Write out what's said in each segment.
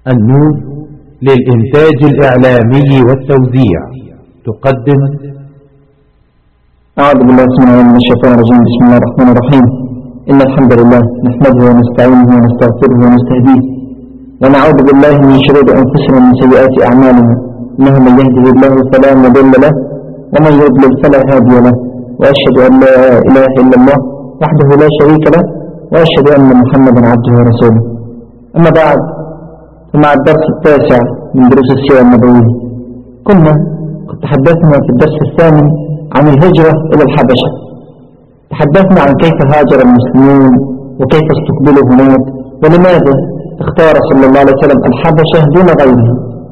النور للإنتاج الإعلامي والتوزيع تقدم أعوذ بالله السميع من الشيطان الرجيم بسم الله الرحمن الرحيم إن الحمد لله نحمده ونستعينه ونستغفره ونستهديه ونعوذ بالله من شرور أنفسنا ومن سيئات أعمالنا إنه من يهده الله فلا مضل له ومن يضلل فلا هادي له وأشهد أن لا إله إلا الله وحده لا شريك له وأشهد أن محمدا عبده ورسوله أما بعد فمع الدرس التاسع من دروس السيرة النبوية كنا قد تحدثنا في الدرس الثامن عن الهجرة إلى الحبشة تحدثنا عن كيف هاجر المسلمون وكيف استقبلوا هناك ولماذا اختار صلى الله عليه وسلم الحبشة دون غيرها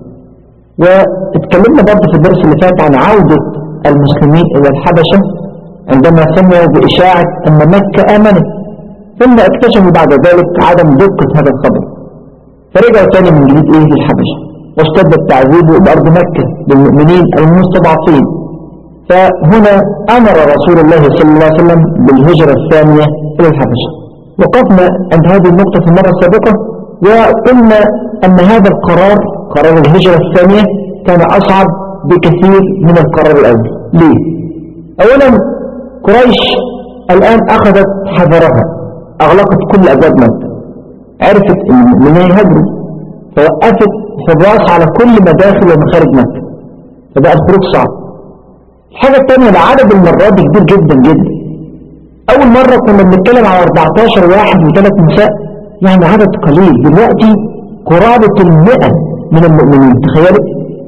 واتكلمنا برضه في الدرس اللي فات عن عودة المسلمين إلى الحبشة عندما سمعوا بإشاعة أن مكة آمنت ثم اكتشفوا بعد ذلك عدم دقة هذا الخبر فرجعوا تاني من جديد إيه للحبشة واشتد التعذيب بأرض مكة للمؤمنين المستضعفين فهنا أمر رسول الله صلى الله عليه وسلم بالهجرة الثانية إلى الحبشة وقفنا عند هذه النقطة في المرة السابقة وقلنا أن هذا القرار قرار الهجرة الثانية كان أصعب بكثير من القرار الأول ليه؟ أولا قريش الآن أخذت حذرها أغلقت كل أبواب مكة عرفت أن المؤمنين هجروا فوقفت حراس على كل مداخل ومخارج مكة فبقى الخروج صعب الحاجة الثانية العدد المرات دي كبير جدا جدا أول مرة كنا بنتكلم على 14 واحد وثلاث نساء يعني عدد قليل دلوقتي قرابة المئة من المؤمنين تخيلوا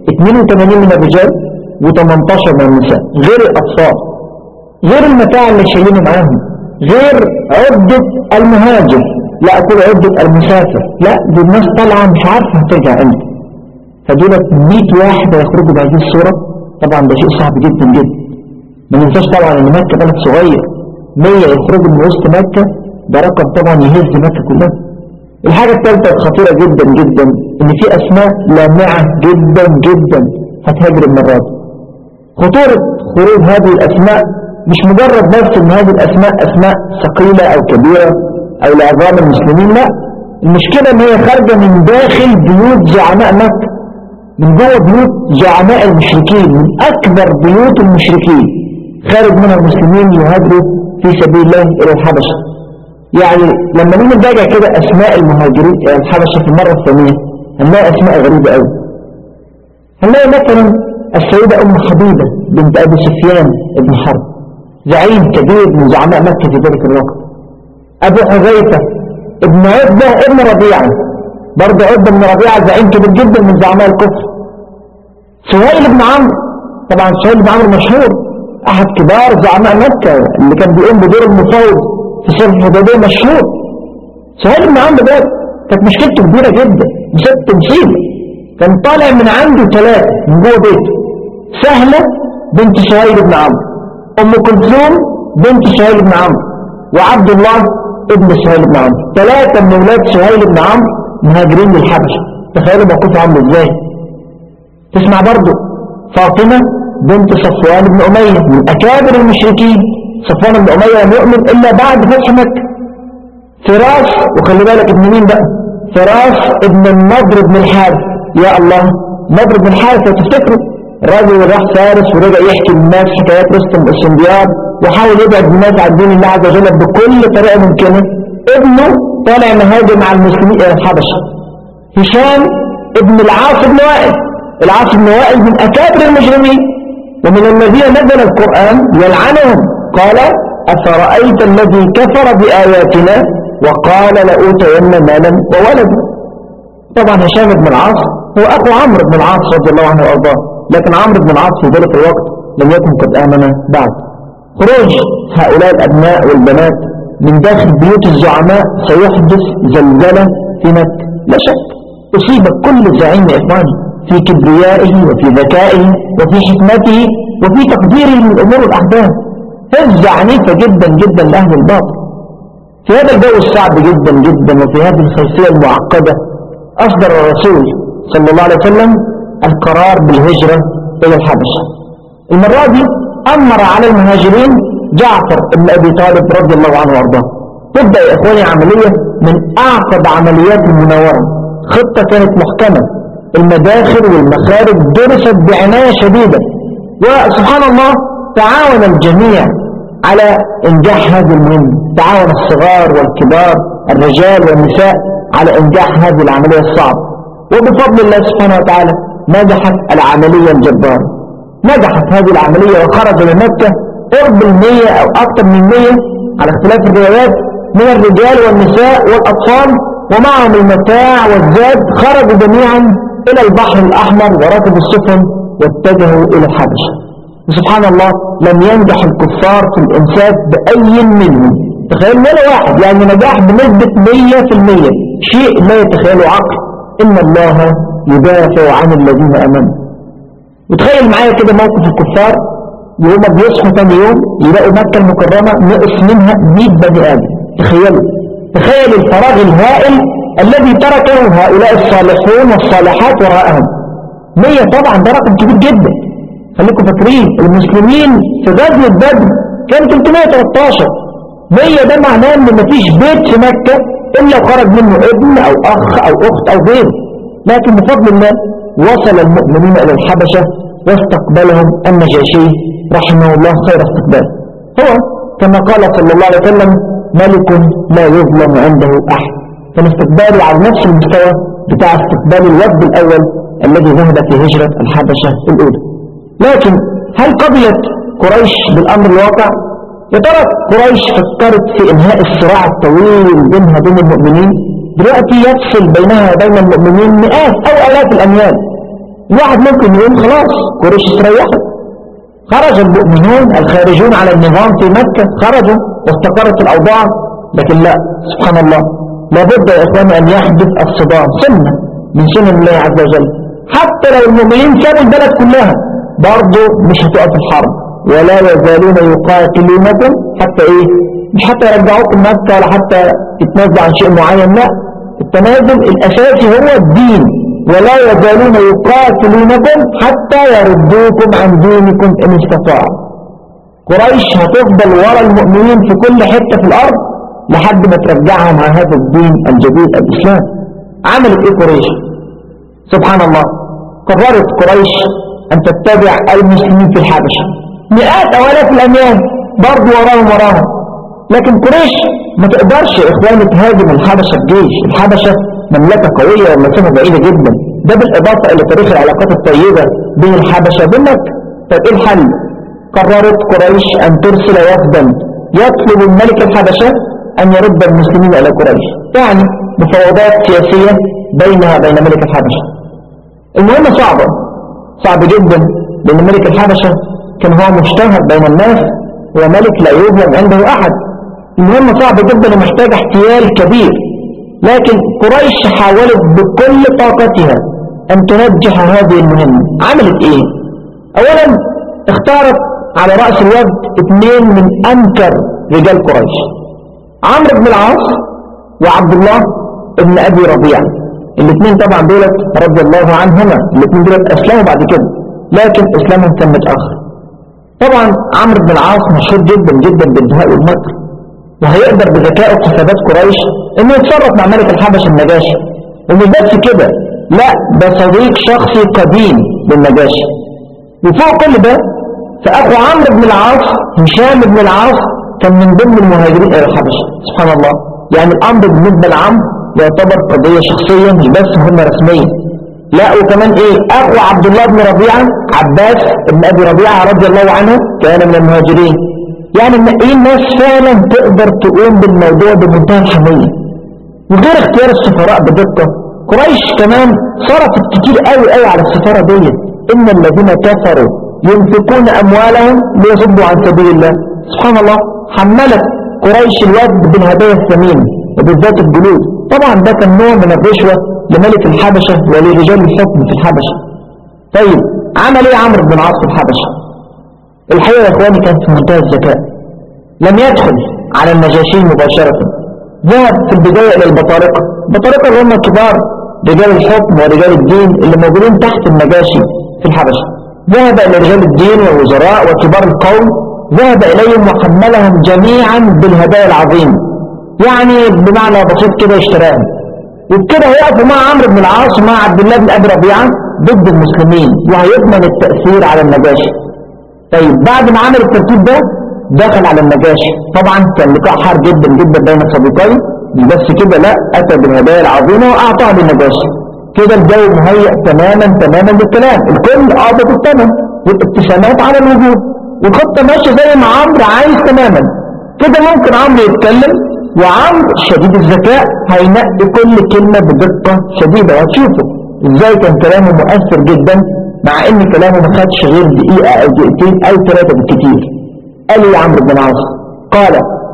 82 من الرجال و18 من النساء غير الأطفال غير المتاع اللي شايلينه معاهم غير عدة المهاجر لا أقول عدة المسافر لا دي الناس طالعة مش عارفة هترجع امتى فدولت 100 واحد يخرجوا بهذه الصورة طبعا ده شيء صعب جدا جدا ما ننساش طبعا ان مكة بلد صغير 100 يخرجوا من وسط مكة ده رقم طبعا يهز مكة كلها الحاجة الثالثة الخطيرة جدا جدا ان في اسماء لامعة جدا جدا هتهاجر المرة دي خطورة خروج هذه الاسماء مش مجرد بس ان هذه الاسماء اسماء ثقيلة او كبيرة او لعظام المسلمين لا المشكلة ان هي خارجة من داخل بيوت زعماء مكة من جوه بيوت زعماء المشركين من اكبر بيوت المشركين خارج منها المسلمين يهاجروا في سبيل الله الى الحبشة يعني لما نيجي نراجع كده اسماء المهاجرين الى الحبشة في المرة الثانية هنلاقي اسماء غريبة قوي هنلاقي مثلا السيدة ام حبيبة بنت ابي سفيان بن حرب زعيم كبير من زعماء مكة في ذلك الوقت ابو حذيفة ابن عتبة ابن ربيعة برضه عتبة بن ربيعة زعيم كبير جدا من زعماء الكفر سهيل بن عمرو طبعا سهيل بن عمرو مشهور احد كبار زعماء مكة اللي كان بيقوم بدور المفاوض في صلح الحديبية مشهور سهيل بن عمرو ده كانت مشكلته كبيرة جدا مسبت مصيبة كان طالع من عنده ثلاثة من جوه بيته سهلة بنت سهيل بن عمرو ام كلثوم بنت سهيل بن عمرو وعبد الله ابن سهيل بن عمرو ثلاثة من اولاد سهيل بن عمرو مهاجرين للحبشة تخيلوا موقفه عامل ازاي تسمع برضو فاطمة بنت صفوان بن أمية من أكابر المشركين صفوان بن أمية لم يؤمن إلا بعد فتح مكة فراس وخلي بالك ابن مين بقى فراس ابن النضر بن الحارث يا الله نضر بن الحارث لو تفتكروا الراجل راح فارس ورجع يحكي للناس حكايات رستم السنديار وحاول يبعد الناس عن دين الله عز وجل بكل طريقة ممكنة ابنه طالع مهاجر مع المسلمين إلى الحبشة هشام ابن العاص بن وائل العاص بن وائل من أكابر المجرمين ومن الذين نزل القرآن يلعنهم قال أفرأيت الذي كفر بآياتنا وقال لأوتين مالا وولدا طبعا هشام بن العاص هو أخو عمرو بن العاص رضي الله عنه وأرضاه لكن عمرو بن العاص في ذلك الوقت لم يكن قد آمن بعد خروج هؤلاء الأبناء والبنات من داخل بيوت الزعماء سيحدث زلزلة في مكة لا شك أصيب كل زعيم يا إخواني في كبريائه وفي ذكائه وفي حكمته وفي تقديره للأمور والأحداث هزة عنيفة جدا جدا لأهل الباطل في هذا الجو الصعب جدا جدا وفي هذه الخلفية المعقدة أصدر الرسول صلى الله عليه وسلم القرار بالهجرة إلى الحبشة المرة دي أمر على المهاجرين جعفر بن أبي طالب رضي الله عنه وارضاه تبدأ يا إخواني عملية من أعقد عمليات المناورة خطة كانت محكمة المداخل والمخارج درست بعناية شديدة وسبحان الله تعاون الجميع على إنجاح هذه المهمة تعاون الصغار والكبار الرجال والنساء على إنجاح هذه العملية الصعبة وبفضل الله سبحانه وتعالى نجحت العملية الجبارة نجحت هذه العملية وخرج من مكة قرب المية أو أكثر من مية على اختلاف الروايات من الرجال والنساء والأطفال ومعهم المتاع والزاد خرجوا جميعا إلى البحر الأحمر وركبوا السفن واتجهوا إلى الحبشة وسبحان الله لم ينجح الكفار في الإنساب بأي منهم تخيل ولا واحد يعني نجاح بنسبة 100% شيء لا يتخيله عقل إن الله يدافع عن الذين أمنوا وتخيل معايا كده موقف الكفار وهم بيصحوا ثاني يوم يلاقوا مكة المكرمة نقص منها 100 بني آدم تخيلوا تخيل الفراغ الهائل الذي تركه هؤلاء الصالحون والصالحات وراءهم 100 طبعا ده رقم كبير جدا خليكم فاكرين المسلمين في غزوة بدر كان 313 100 ده معناه ان مفيش بيت في مكة الا خرج منه ابن او اخ او اخت او غيره لكن بفضل الله وصل المؤمنين الى الحبشة واستقبلهم النجاشي رحمه الله خير استقبال هو كما قال صلى الله عليه وسلم ملك لا يظلم عنده أحد فالاستقبال على نفس المستوى بتاع استقبال الوفد الأول الذي ذهب في هجرة الحبشة الأولى لكن هل قبلت قريش بالأمر الواقع؟ يا ترى قريش فكرت في إنهاء الصراع الطويل بينها وبين المؤمنين دلوقتي يفصل بينها وبين المؤمنين مئات أو آلاف الأميال الواحد ممكن يقول خلاص قريش استريحت خرج المؤمنون الخارجون على النظام في مكة خرجوا واستقرت الأوضاع لكن لا سبحان الله لابد يا إخواني أن يحدث الصدام سنة من سنن الله عز وجل حتى لو المؤمنين سابوا البلد كلها برضه مش هتقف الحرب ولا يزالون يقاتلونكم حتى ايه مش حتى يرجعوكم مكة ولا حتى يتنازلوا عن شيء معين لا التنازل الأساسي هو الدين ولا يزالون يقاتلونكم حتى يردوكم عن دينكم إن استطاعوا قريش هتفضل ورا المؤمنين في كل حتة في الأرض لحد ما ترجعهم على هذا الدين الجديد الإسلام عملت إيه قريش سبحان الله قررت قريش أن تتبع المسلمين في الحبشة مئات أو آلاف الأميال برضو وراهم وراهم لكن قريش ما تقدرش يا إخواني تهاجم الحبشة بجيش الحبشة مملكة قوية ومسافة بعيدة جدا ده بالإضافة إلى تاريخ العلاقات الطيبة بين الحبشة وبين مكة طيب إيه الحل؟ قررت قريش أن ترسل وفدا يطلب الملك الحبشة أن يرد المسلمين إلى قريش يعني مفاوضات سياسية بينها وبين ملك الحبشة المهمة صعبة صعب جدا لأن ملك الحبشة كان هو مشتهر بين الناس وملك لا يظلم عنده أحد المهمة صعبة جدا ومحتاجة احتيال كبير لكن قريش حاولت بكل طاقتها أن تنجح هذه المهمة عملت إيه؟ أولا اختارت على رأس الوفد اثنين من أنكر رجال قريش عمرو بن العاص وعبد الله بن أبي ربيعة الاثنين طبعا دولت رضي الله عنهما الاثنين دولت أسلموا بعد كده لكن إسلامهم كان متأخر طبعا عمرو بن العاص مشهور جدا جدا بالدهاء والمكر وهيقدر بذكائه حسابات قريش انه يتصرف مع ملك الحبش النجاشي ومش بس كده لا ده صديق شخصي قديم للنجاشي وفوق كل ده فأخو عمرو بن العاص هشام بن العاص كان من ضمن المهاجرين إلى الحبشة سبحان الله يعني الأمر بالنسبة لعمرو يعتبر قضية شخصية مش بس مهمة رسمية لا وكمان ايه اخو عبد الله بن ربيعة عباس بن ابي ربيعة رضي الله عنه كان من المهاجرين يعني ايه الناس فعلا تقدر تقوم بالموضوع بمنتهى الحمية وغير اختيار السفراء بدقة قريش كمان صرفت كتير قوي قوي على السفارة دي ان الذين كفروا ينفقون اموالهم ليصدوا عن سبيل الله سبحان الله حملت قريش الوفد بالهدايا الثمينة وبالذات الجلود طبعا ده كان نوع من الرشوة لملك الحبشة ولرجال الحكم في الحبشة طيب عمل ايه عمرو بن العاص في الحبشة الحقيقة يا اخواني كانت في منتهى الذكاء لم يدخل على النجاشي مباشرة ذهب في البداية الى البطارقة البطارقة اللي هم كبار رجال الحكم ورجال الدين اللي موجودين تحت النجاشي في الحبشة ذهب الى رجال الدين والوزراء وكبار القوم ذهب اليهم وحملهم جميعا بالهدايا العظيمة يعني بمعنى بسيط كده اشتراهم وبكده هيقفوا مع عمرو بن العاص ومع عبد الله بن ابي ربيعه ضد المسلمين وهيضمن التاثير على النجاشي طيب بعد ما عمل الترتيب ده دخل على النجاشي طبعا كان لقاء حار جدا جدا بين الصديقين مش بس كده لا اتى بالهدايا العظيمه واعطاها للنجاشي كده الجو مهيئ تماما تماما للكلام الكل قابض الثمن والابتسامات على الوجوه والخطه ماشيه زي ما عمرو عايز تماما كده ممكن عمرو يتكلم وعمرو شديد الذكاء هينقي كل كلمة بدقة شديدة وهتشوفوا ازاي كان كلامه مؤثر جدا مع ان كلامه ما خدش غير دقيقة او دقيقتين او ثلاثة بالكثير قال لي عمرو بن العاص قال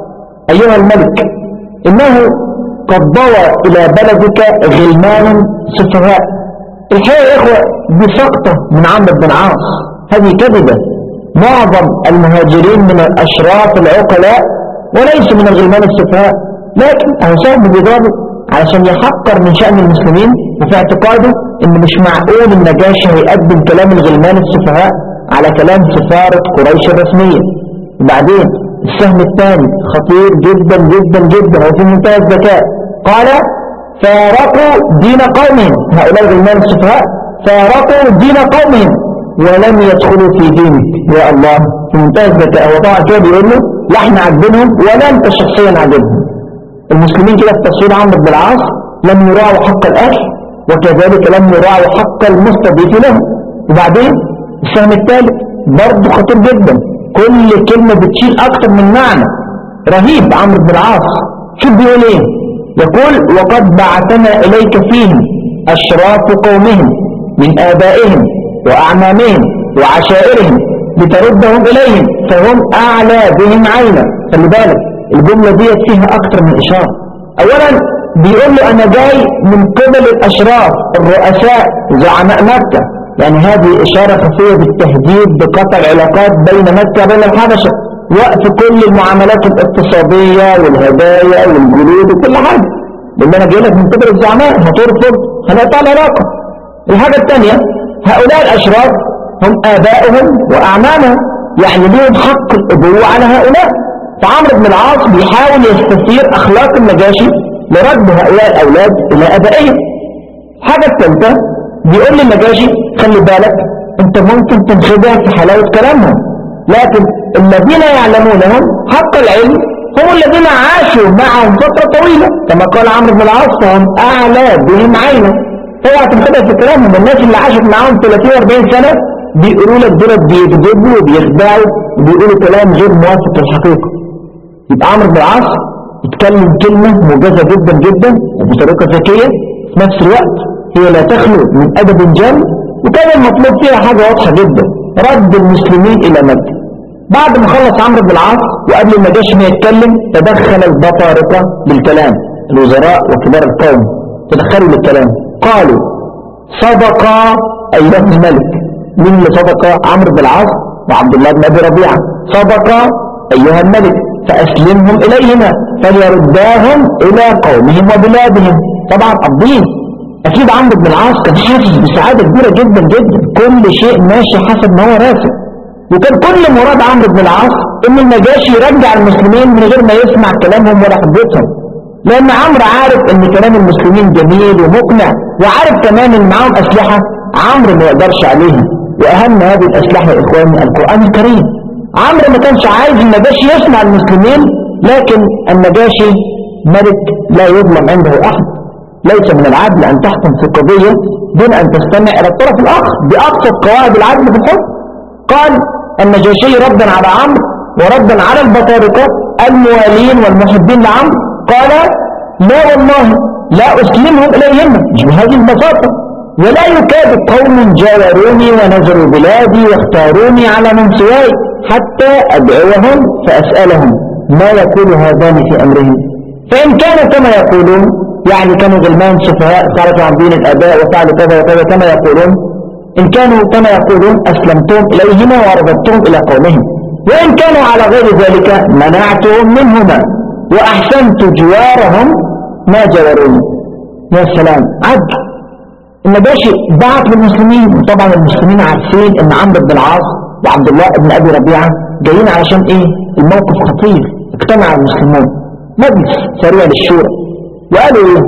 ايها الملك انه قد ضوى الى بلدك غلمان سفهاء الحقيقة يا اخوة دي سقطة من عمرو بن العاص هذه كذبة معظم المهاجرين من الاشراف العقلاء وليس من الغلمان السفهاء لكن هو صاحب بيضربه علشان يحقر من شأن المسلمين وفي اعتقاده ان مش معقول النجاشي هيقدم كلام الغلمان السفهاء على كلام سفارة قريش الرسمية وبعدين السهم الثاني خطير جدا جدا جدا وفي منتهى الذكاء قال فارقوا دين قومهم هؤلاء الغلمان السفهاء فارقوا دين قومهم ولم يدخلوا في دينك يا الله في منتهى الذكاء هو طبعا كده بيقول له لا احنا عاجبينهم ولا انت شخصيا عاجبهم المسلمين كده في تصوير عمرو بن العاص لم يراعوا حق الاهل وكذلك لم يراعوا حق المستضيف لهم وبعدين السهم الثالث برضه خطير جدا كل كلمة بتشيل اكتر من معنى رهيب عمرو بن العاص شوف بيقول ايه يقول وقد بعثنا اليك فيهم اشراف قومهم من ابائهم واعمامهم وعشائرهم لتردهم إليهم فهم أعلى بهم عينا خلي بالك الجملة دي فيها أكتر من إشارة أولا بيقول له أنا جاي من قبل الأشراف الرؤساء زعماء مكة يعني هذه إشارة خفية بالتهديد بقطع العلاقات بين مكة وبين الحبشة وقف كل المعاملات الاقتصادية والهدايا والجلود وكل حاجة لأن أنا جاي لك من قبل الزعماء هترفض هنقطع العلاقة الحاجة الثانية هؤلاء الأشراف هم آبائهم وأعمامهم يعني لهم حق الأبوة على هؤلاء فعمرو بن العاص بيحاول يستثير أخلاق النجاشي لرد هؤلاء الأولاد إلى أبائهم الحاجة الثالثة بيقول للنجاشي خلي بالك أنت ممكن تنخدع في حلاوة كلامهم لكن الذين يعلمونهم حق العلم هم الذين عاشوا معهم فترة طويلة كما قال عمرو بن العاص فهم أعلى بهم عينا اوعى تنخدع في كلامهم الناس اللي عاشت معاهم 30 40 سنة بيقولوا لك دولت بيكذبوا وبيخدعوا وبيقولوا كلام غير موافق للحقيقة يبقى عمرو بن العاص اتكلم كلمة موجزة جدا جدا وبطريقة ذكية في نفس الوقت هي لا تخلو من أدب جم وكان المطلوب فيها حاجة واضحة جدا رد المسلمين إلى مكة بعد ما خلص عمرو بن العاص وقبل النجاشي ما يتكلم تدخل البطارقة بالكلام الوزراء وكبار القوم تدخلوا للكلام قالوا صدق أيها الملك مين اللي صدق عمرو بن العاص وعبد الله بن ابي ربيعه صدق ايها الملك فاسلمهم اليهما فليرداهم الى قومهم وبلادهم طبعا قابضين اكيد عمرو بن العاص كان حاسس بسعاده كبيره جدا جدا كل شيء ماشي حسب ما هو راسم وكان كل مراد عمرو بن العاص ان النجاشي يرجع المسلمين من غير ما يسمع كلامهم ولا حجتهم لان عمرو عارف ان كلام المسلمين جميل ومقنع وعارف كمان ان معاهم اسلحه عمرو ما يقدرش عليها واهم هذه الاسلحه يا اخواني القران الكريم عمرو ما كانش عايز النجاشي يسمع المسلمين لكن النجاشي ملك لا يظلم عنده احد ليس من العدل ان تحكم في قضيه دون ان تستمع الى الطرف الاخر بابسط قواعد العدل في الحكم قال النجاشي ردا على عمرو وردا على البطارقه الموالين والمحبين لعمرو قال لا والله لا اسلمهم اليهم مش بهذه البساطه ولا يكاد قوم جاوروني ونزلوا بلادي واختاروني على من سواي حتى أدعوهم فأسألهم ما يقول هذان في أمرهم فإن كانوا كما يقولون يعني كانوا غلمان سفهاء خرجوا عن دين الآباء وفعلوا كذا وكذا كما يقولون إن كانوا كما يقولون أسلمتهم إليهما ورددتهم إلى قومهم وإن كانوا على غير ذلك منعتهم منهما وأحسنت جوارهم ما جاوروني يا سلام عدل النجاشي بعت للمسلمين وطبعا المسلمين عارفين ان عمرو بن العاص وعبد الله بن ابي ربيعه جايين علشان ايه الموقف خطير اجتمع المسلمون مجلس سريع للشورى وقالوا ايه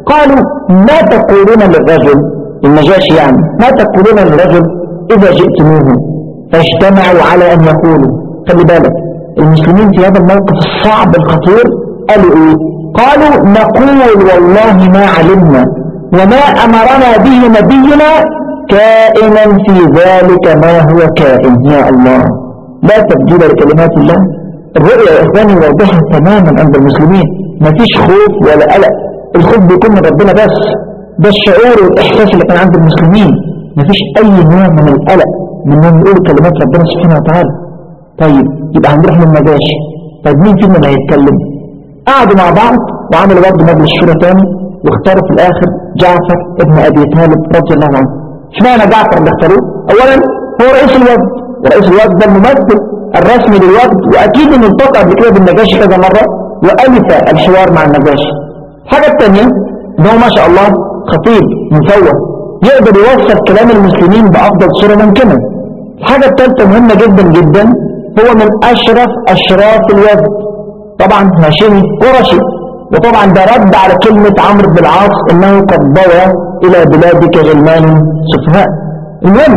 قالوا ما تقولون للرجل النجاشي يعني ما تقولون للرجل إذا جئتموه فاجتمعوا على أن يقولوا خلي بالك المسلمين في هذا الموقف الصعب الخطير قالوا إيه قالوا نقول والله ما علمنا وما أمرنا به نبينا كائنا في ذلك ما هو كائن يا الله لا تبديل لكلمات الله الرؤيا يا إخواني واضحة تماما عند المسلمين ما فيش خوف ولا قلق الخوف بيكون من ربنا بس ده الشعور والإحساس اللي كان عند المسلمين ما فيش أي نوع من القلق من انهم يقولوا كلمات ربنا سبحانه وتعالى طيب يبقى هنروح للنجاشي طيب مين فينا اللي هيتكلم قعدوا مع بعض وعملوا برضه مجلس شورى تاني واختاروا في الاخر جعفر ابن ابي طالب رضي الله عنه اشمعنى جعفر اللي اختاروه اولا هو رئيس الوفد ورئيس الوفد ده الممثل الرسمي للوفد واكيد انه التقى قبل كده بالنجاشي كذا مره والف الحوار مع النجاشي الحاجه الثانيه ان هو ما شاء الله خطيب مفوه يقدر يوصل كلام المسلمين بافضل صوره ممكنه الحاجه الثالثه مهمه جدا جدا هو من اشرف اشراف الوفد طبعا هاشمي قرشي وطبعا ده رد على كلمة عمرو بن العاص انه قد ضوى الى بلادك غلمان سفهاء المهم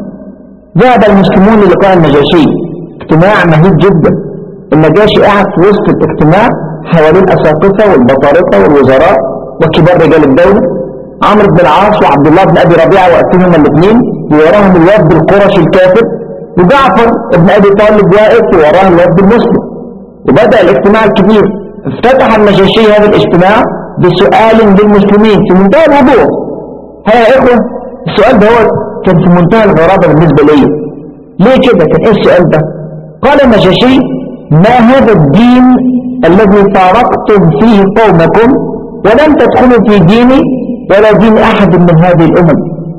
ذهب المسلمون للقاء النجاشي اجتماع مهيب جدا النجاشي قاعد في وسط الاجتماع حوالين الاساقفه والبطارقه والوزراء وكبار رجال الدوله عمرو بن العاص وعبد الله بن ابي ربيعه واقفين هما الاثنين ووراهم الوفد القرشي الكافر وجعفر بن ابي طالب واقف ووراه الوفد المسلم وبدا الاجتماع الكبير افتتح النجاشي هذا الاجتماع بسؤال للمسلمين في منتهى الوضوح ها يا اخوه السؤال ده هو كان في منتهى الغرابه بالنسبه لي ليه كده كان ايه السؤال ده قال النجاشي ما هذا الدين الذي فارقتم فيه قومكم ولم تدخلوا في ديني ولا دين احد من هذه الامم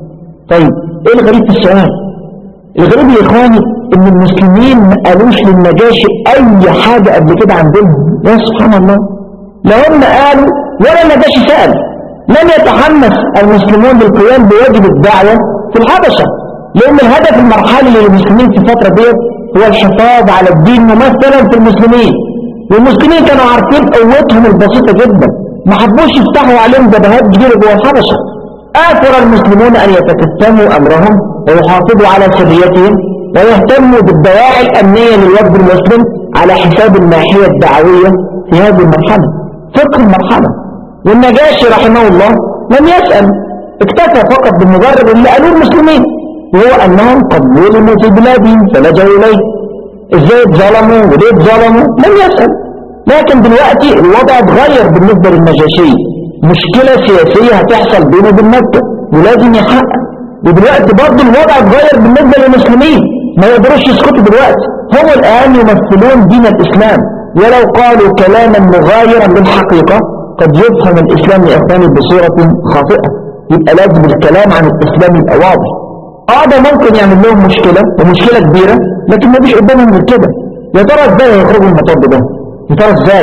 طيب ايه الغريب في السؤال الغريب يا اخواني ان المسلمين ما قالوش للنجاشي اي حاجة قبل كده عندهم يا سبحان الله لا هم قالوا ولا النجاشي سأل لم يتحمس المسلمون للقيام بواجب الدعوة في الحبشة لان الهدف المرحلي للمسلمين في الفترة ديت هو الحفاظ على الدين ممثلا في المسلمين والمسلمين كانوا عارفين قوتهم البسيطة جدا ما حبوش يفتحوا عليهم جبهات كبيرة جوه الحبشة آثر المسلمون أن يتكتموا أمرهم ويحافظوا على سريتهم ويهتموا بالدواعي الأمنية للوفد المسلم على حساب الناحية الدعوية في هذه المرحلة فقه المرحلة والنجاشي رحمه الله لم يسأل اكتفى فقط بالمجرد اللي قالوه المسلمين وهو أنهم قد ظلموا في بلادهم فلجوا إليه ازاي اتظلموا وليه اتظلموا لم يسأل لكن دلوقتي الوضع اتغير بالنسبة للنجاشي مشكلة سياسية هتحصل بينه وبين مكة ولازم يحقق ودلوقتي برضه الوضع اتغير بالنسبة للمسلمين ما يقدروش يسكتوا دلوقتي هم الآن يمثلون دين الإسلام ولو قالوا كلاما مغايرا للحقيقة قد يفهم الإسلام يا إخواني بصورة خاطئة يبقى لازم الكلام عن الإسلام يبقى واضح اه ده ممكن يعمل لهم مشكلة ومشكلة كبيرة لكن ما فيش قدامهم غير كده يا ترى ازاي هيخرجوا المطب ده يا ترى ازاي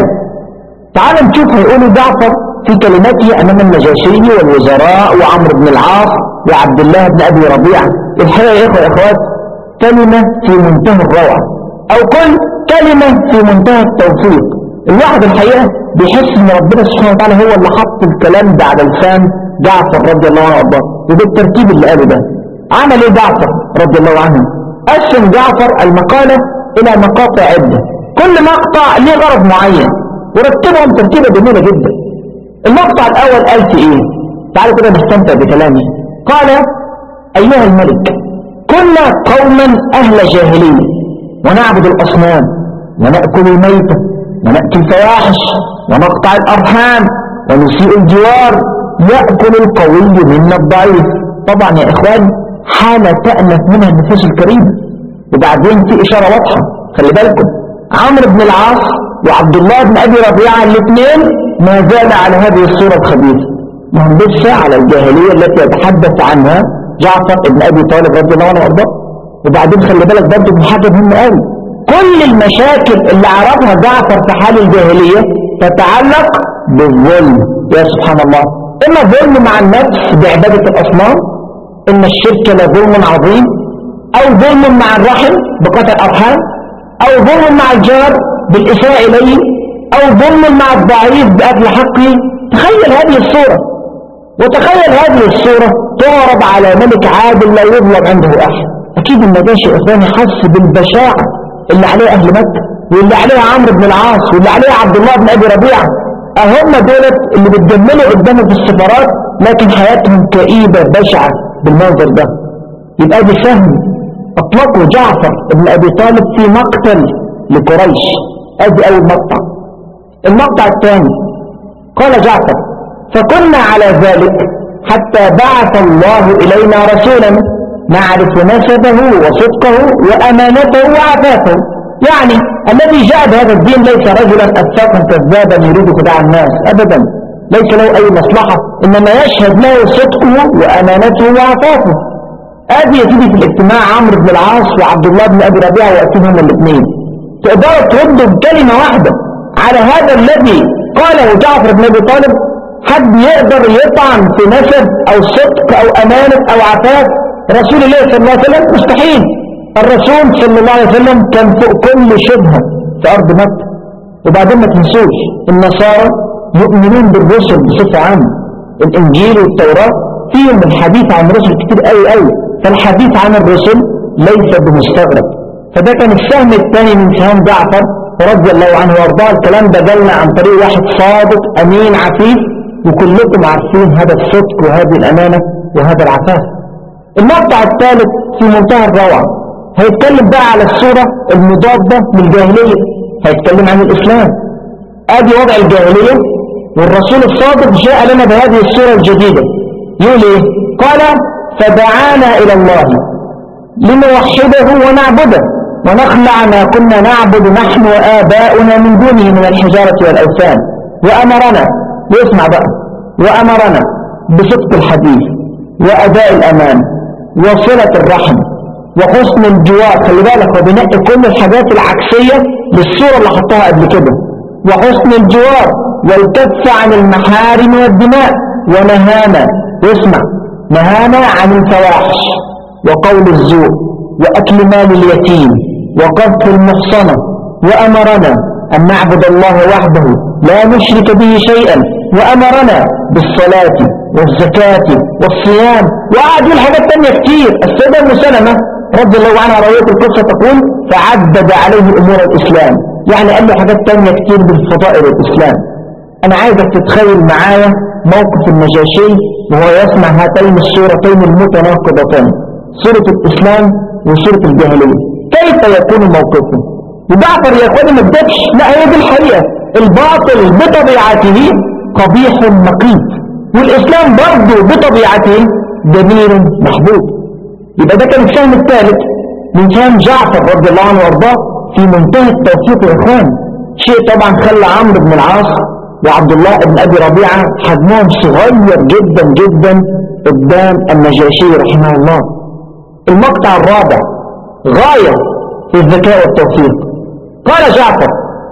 تعال نشوف هيقولوا جعفر في كلمته أمام النجاشي والوزراء وعمرو بن العاص وعبد الله بن أبي ربيعة الحقيقة يا إخوة يا إخوات كلمة في منتهى الروعة أو كل كلمة في منتهى التوفيق الواحد الحقيقة بيحس إن ربنا سبحانه وتعالى هو اللي حط الكلام ده على لسان جعفر رضي الله عنه وارضاه وبالترتيب اللي قاله ده عمل ايه جعفر رضي الله عنه قسم جعفر المقالة إلى مقاطع عدة كل مقطع ليه غرض معين ورتبهم ترتيبة جميلة جدا المقطع الأول قال في إيه تعالوا كده نستمتع بكلامي قال أيها الملك كنا قوما أهل جاهلية ونعبد الأصنام ونأكل الميتة ونأكل الفواحش ونقطع الأرحام ونسيء الجوار يأكل القوي منا الضعيف طبعا يا إخوان حالة تأنف منها النفوس الكريمة وبعدين في إشارة واضحة خلي بالكم عمرو بن العاص وعبد الله بن أبي ربيعة الاثنين ما زال على هذه الصورة الخبيثة وهم لسه على الجاهلية التي يتحدث عنها جعفر بن أبي طالب رضي الله عنه وارضاه وبعدين خلي بالك برضه من حاجة مهمة قوي كل المشاكل اللي عرفها جعفر في حال الجاهلية تتعلق بالظلم يا سبحان الله إما ظلم مع النفس بعبادة الأصنام إن الشرك لظلم عظيم أو ظلم مع الرحم بقطع الأرحام أو ظلم مع الجار بالإساءة إليه أو ظلم مع الضعيف بأكل حقه تخيل هذه الصورة وتخيل هذه الصورة تعرض على ملك عادل لا يظلم عنده أحد أكيد النجاشي إخواني حس بالبشاعة اللي عليه أهل مكة واللي عليه عمرو بن العاص واللي عليه عبد الله بن أبي ربيعة أهم دولت اللي بتجملوا قدامه في السفارات لكن حياتهم كئيبة بشعة بالمنظر ده يبقى دي فهم أطلقوا جعفر بن أبي طالب في مقتل لقريش أدي أول مقطع المقطع الثاني قال جعفر فكنا على ذلك حتى بعث الله إلينا رسولا نعرف نسبه وصدقه وأمانته وعفافه يعني الذي جاء بهذا الدين ليس رجلا أفاقا كذابا يريد خداع الناس أبدا ليس له أي مصلحة إنما يشهد له صدقه وأمانته وعفافه ادي يا سيدي في الاجتماع عمرو بن العاص وعبد الله بن ابي ربيعه واقفين هما الاثنين تقدروا تردوا بكلمه واحده على هذا الذي قاله جعفر بن ابي طالب حد يقدر يطعن في نسب او صدق او امانه او عفاف رسول الله صلى الله عليه وسلم مستحيل الرسول صلى الله عليه وسلم كان فوق كل شبهه في ارض مكه وبعدين ما تنسوش النصارى يؤمنون بالرسل بصفه عامه الانجيل والتوراه فيهم الحديث عن الرسل كتير قوي قوي فالحديث عن الرسل ليس بمستغرب فده كان السهم الثاني من سهام جعفر رضي الله عنه وارضاه الكلام ده جالنا عن طريق واحد صادق امين عفيف وكلكم عارفين هذا الصدق وهذه الامانه وهذا العفاف المقطع الثالث في منتهى الروعه هيتكلم بقى على الصوره المضاده للجاهليه هيتكلم عن الاسلام ادي وضع الجاهليه والرسول الصادق جاء لنا بهذه الصوره الجديده يقول ايه قال فدعانا الى الله لنوحده ونعبده ونخلع ما كنا نعبد نحن وآباؤنا من دونه من الحجارة والأوثان وأمرنا واسمع بقى وأمرنا بصدق الحديث وأداء الأمان وصلة الرحم وحسن الجوار خلي بالك هو بينقي كل الحاجات العكسية للصورة اللي حطها قبل كده وحسن الجوار والكف عن المحارم والدماء ونهانا واسمع نهانا عن الفواحش وقول الزور وأكل مال اليتيم وقذف المحصنة وأمرنا أن نعبد الله وحده لا نشرك به شيئا وأمرنا بالصلاة والزكاة والصيام وقعد يقول حاجات تانية كتير السيدة أم سلمة رضي الله عنها رواية القصة تقول فعدد عليه أمور الإسلام يعني قال له حاجات تانية كتير من فضائل الإسلام أنا عايزك تتخيل معايا موقف النجاشي وهو يسمع هاتين الصورتين المتناقضتين صورة الإسلام وصورة الجاهلية كيف يكون موقفه وجعفر يا اخواني ما بدكش لا هي دي الحقيقة الباطل بطبيعته قبيح مقيت والإسلام برضه بطبيعته جميل محبوب يبقى ده كان الفهم الثالث من فهم جعفر رضي الله عنه وارضاه في منتهى التوفيق يا اخوان شيء طبعا خلى عمرو بن العاص وعبد الله بن ابي ربيعه حجمهم صغير جدا جدا قدام النجاشي رحمه الله المقطع الرابع غايه في الذكاء والتوفيق قال جعفر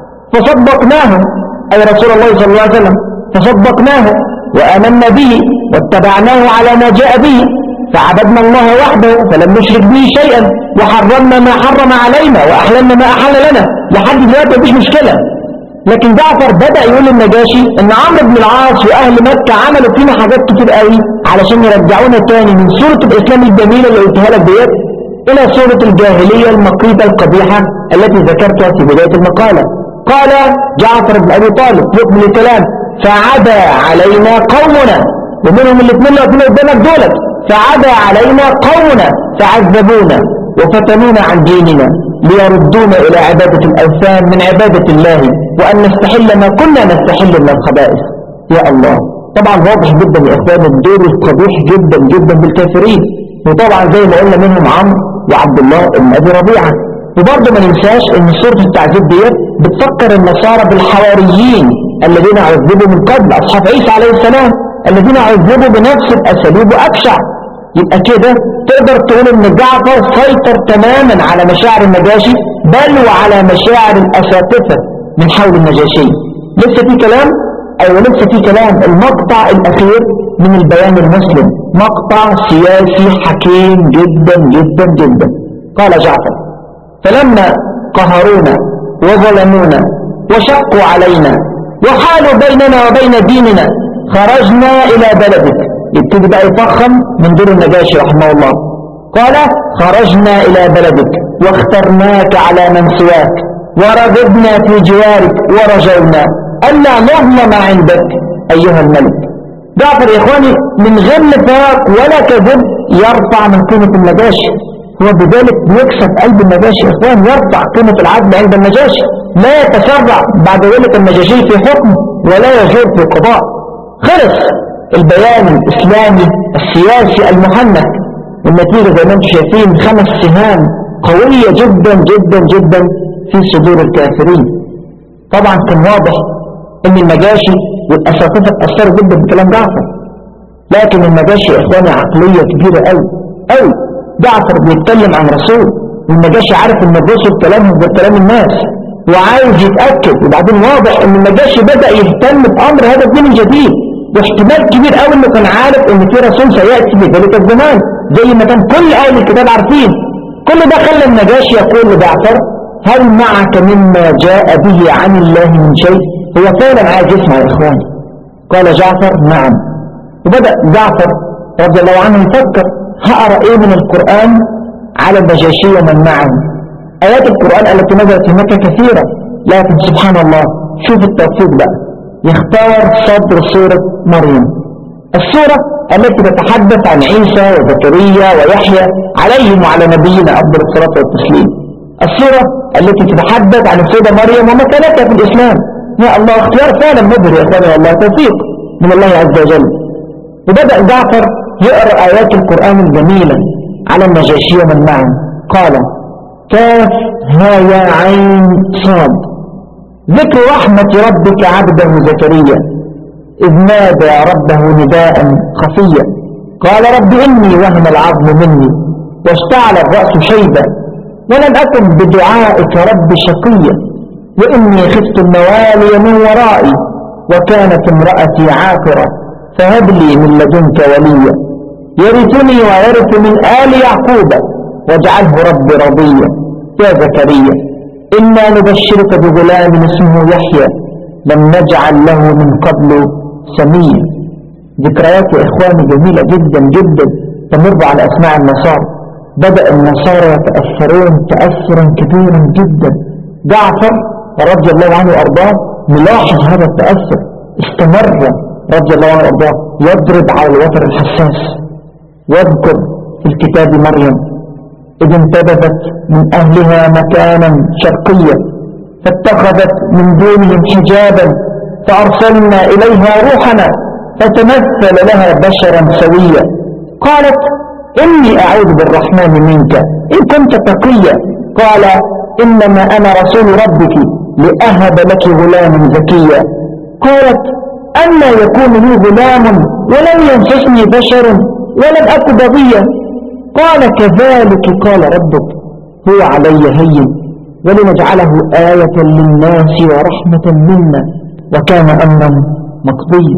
فصدقناه اي رسول الله صلى الله عليه وسلم فصدقناه وامنا به واتبعناه على ما جاء به فعبدنا الله وحده فلم نشرك به شيئا وحرمنا ما حرم علينا وأحللنا ما أحل لنا لحد دلوقتي مفيش مشكلة لكن جعفر بدأ يقول للنجاشي ان عمرو بن العاص واهل مكة عملوا فينا حاجات كتير قوي علشان يرجعونا تاني من صورة الاسلام الجميلة اللي قلتها لك ديت الى صورة الجاهلية المقيتة القبيحة التي ذكرتها في بداية المقالة قال جعفر بن ابي طالب يكمل الكلام فعدا علينا قومنا ومنهم الاثنين اللي واقفين قدامك دولت فعدا علينا قومنا فعذبونا وفتنونا عن ديننا ليردونا إلى عبادة الأوثان من عبادة الله وأن نستحل ما كنا نستحل من الخبائث يا الله طبعا واضح جدا يا إخوان الدور القبيح جدا جدا بالكافرين وطبعا زي ما قلنا منهم عمرو وعبد الله بن أبي ربيعة وبرضه ما ننساش ان سورة التعذيب ديت بتفكر النصارى بالحواريين الذين عذبوا من قبل أصحاب عيسى عليه السلام الذين عذبوا بنفس الأساليب وأبشع يبقى كده تقدر تقول ان جعفر سيطر تماما على مشاعر النجاشي بل وعلى مشاعر الأساتذة من حول النجاشي لسه في كلام ايوه لسه في كلام المقطع الاخير من البيان المسلم مقطع سياسي حكيم جدا جدا جدا قال جعفر فلما قهرونا وظلمونا وشقوا علينا وحالوا بيننا وبين ديننا خرجنا إلى بلدك يبتدي بقى يفخم من دور النجاشي رحمه الله قال خرجنا إلى بلدك واخترناك على من سواك ورددنا في جوارك ورجونا ألا نظلم عندك أيها الملك جعفر يا إخواني من غير نفاق ولا كذب يرفع من قيمة النجاشي هو بذلك يكسب قلب النجاشي يا إخوان يرفع قيمة العدل عند النجاشي لا يتسرع بعد ذلك النجاشي في حكم ولا يجور في قضاء خلص البيان الإسلامي السياسي المحنك النتيجة زي ما انتم شايفين خمس سهام قوية جدا جدا جدا في صدور الكافرين طبعا كان واضح ان النجاشي والاساتذه اتاثروا جدا بكلام جعفر لكن النجاشي يا اخواني عقليه كبيره قوي قوي جعفر بيتكلم عن رسول والنجاشي عارف ان الرسل كلامهم غير كلام الناس وعايز يتاكد وبعدين واضح ان النجاشي بدا يهتم بامر هذا الدين الجديد واحتمال كبير قوي انه كان عارف ان في رسول سياتي في ذلك الزمان زي ما كان كل اهل الكتاب عارفين كل ده خلى النجاشي يقول لجعفر هل معك مما جاء به عن الله من شيء هو فعلا عايز يسمع يا إخواني قال جعفر نعم وبدأ جعفر رضي الله عنه يفكر هقرأ إيه من القرآن على النجاشي ومن معه آيات القرآن التي نزلت في مكة كثيرة لكن سبحان الله شوف التوفيق بقى يختار صدر سورة مريم السورة التي تتحدث عن عيسى وزكريا ويحيى عليهم وعلى نبينا أفضل الصلاة والتسليم السورة التي تتحدث عن السيدة مريم ومكانتها في الإسلام يا الله اختيار فعلا مبهر يا اخواني والله توفيق من الله عز وجل وبدأ جعفر يقرأ آيات القرآن الجميلة على النجاشي ومن معه قال كاف ها يا عين صاد ذكر رحمة ربك عبده زكريا إذ نادى ربه نداء خفيا قال رب إني وهن العظم مني واشتعل الرأس شيبا ولم أكن بدعائك رب شقيا وإني خفت الموالي من ورائي وكانت امرأتي عاقرة فهب لي من لدنك وليا يرثني ويرث من آل يعقوب واجعله رب رضيا يا زكريا إنا نبشرك بغلام اسمه يحيى لم نجعل له من قبل سميا ذكريات يا إخواني جميلة جدا جدا تمر على أسماع النصارى بدأ النصارى يتأثرون تأثرا كبيرا جدا جعفر رضي الله عنه وأرضاه ملاحظ هذا التأثر استمر رضي الله عنه وأرضاه يضرب على الوتر الحساس واذكر في الكتاب مريم إذ انتبذت من أهلها مكانا شرقيا فاتخذت من دونهم حجابا فأرسلنا إليها روحنا فتمثل لها بشرا سويا قالت إني أعوذ بالرحمن منك إن كنت تقيا قال إنما أنا رسول ربك لأهب لك غلام زكيا قالت أما يكون لي غلام ولم ينفسني بشر ولم أك بغيا قال كذلك قال ربك هو علي هين ولنجعله آية للناس ورحمة منا وكان أمرا مقضيا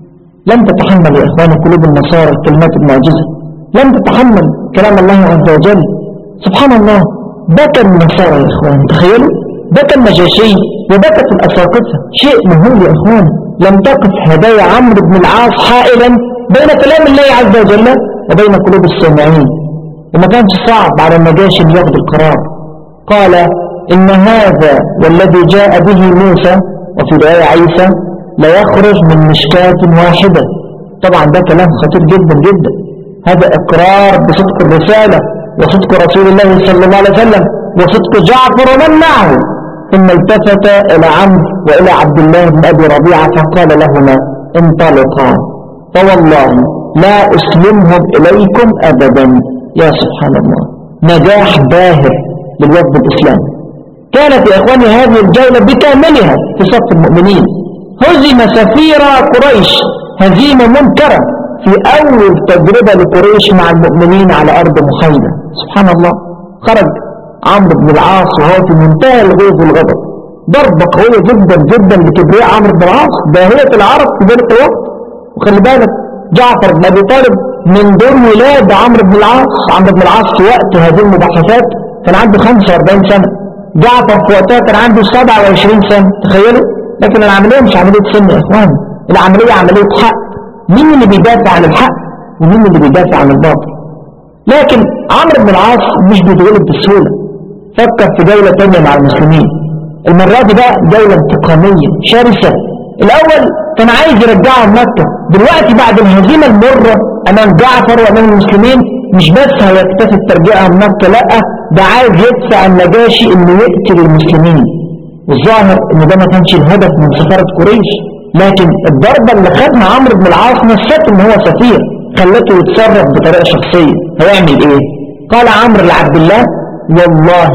لم تتحمل يا إخوان قلوب النصارى الكلمات المعجزة لم تتحمل كلام الله عز وجل سبحان الله بكى النصارى يا إخوان تخيلوا بكى النجاشي وبكت الأساقفة شيء مهم يا إخوان لم تقف هدايا عمرو بن العاص حائلا بين كلام الله عز وجل وبين قلوب السامعين وما كانش صعب على النجاشي ان ياخذ القرار قال إن هذا والذي جاء به موسى وفي رواية عيسى لا يخرج من مشكاة واحدة طبعا ده كلام خطير جدا جدا هذا إقرار بصدق الرسالة وصدق رسول الله صلى الله عليه وسلم وصدق جعفر ومن معه ثم التفت إلى عمرو وإلى عبد الله بن أبي ربيعة فقال لهما انطلقا فوالله لا أسلمهم إليكم أبدا يا سبحان الله نجاح باهر للوفد الإسلامي كانت يا إخواني هذه الجولة بكاملها في صف المؤمنين هزم سفير قريش هزيمة منكرة في أول تجربة لقريش مع المؤمنين على أرض محايدة سبحان الله خرج عمرو بن العاص وهو في منتهى الغيظ والغضب ضربة قوية جدا جدا لكبرياء عمرو بن العاص باهية العرب في ذلك الوقت وخلي بالك جعفر بن أبي طالب من دون ولاد عمرو بن العاص عمرو بن العاص في وقت هذه المباحثات كان عنده 45 سنة جعفر في وقتها كان عنده 27 سنة تخيلوا لكن العملية مش عملية سن يا إخوان العملية عملية حق مين اللي بيدافع عن الحق ومين اللي بيدافع عن الباطل لكن عمرو بن العاص مش بيتغلب بسهولة فكر في جولة تانية مع المسلمين المرة دي بقى جولة انتقامية شرسة الأول كان عايز يرجعهم مكة دلوقتي بعد الهزيمة المرة أمام جعفر وأمام المسلمين مش بس هيكتفي بترجيعهم مكة لا ده عايز يدفع النجاشي إنه يقتل المسلمين والظاهر إن ده ما كانش الهدف من سفارة قريش لكن الضربة اللي خدها عمرو بن العاص نسته إن هو سفير خلته يتصرف بطريقة شخصية هيعمل إيه؟ قال عمرو لعبد الله والله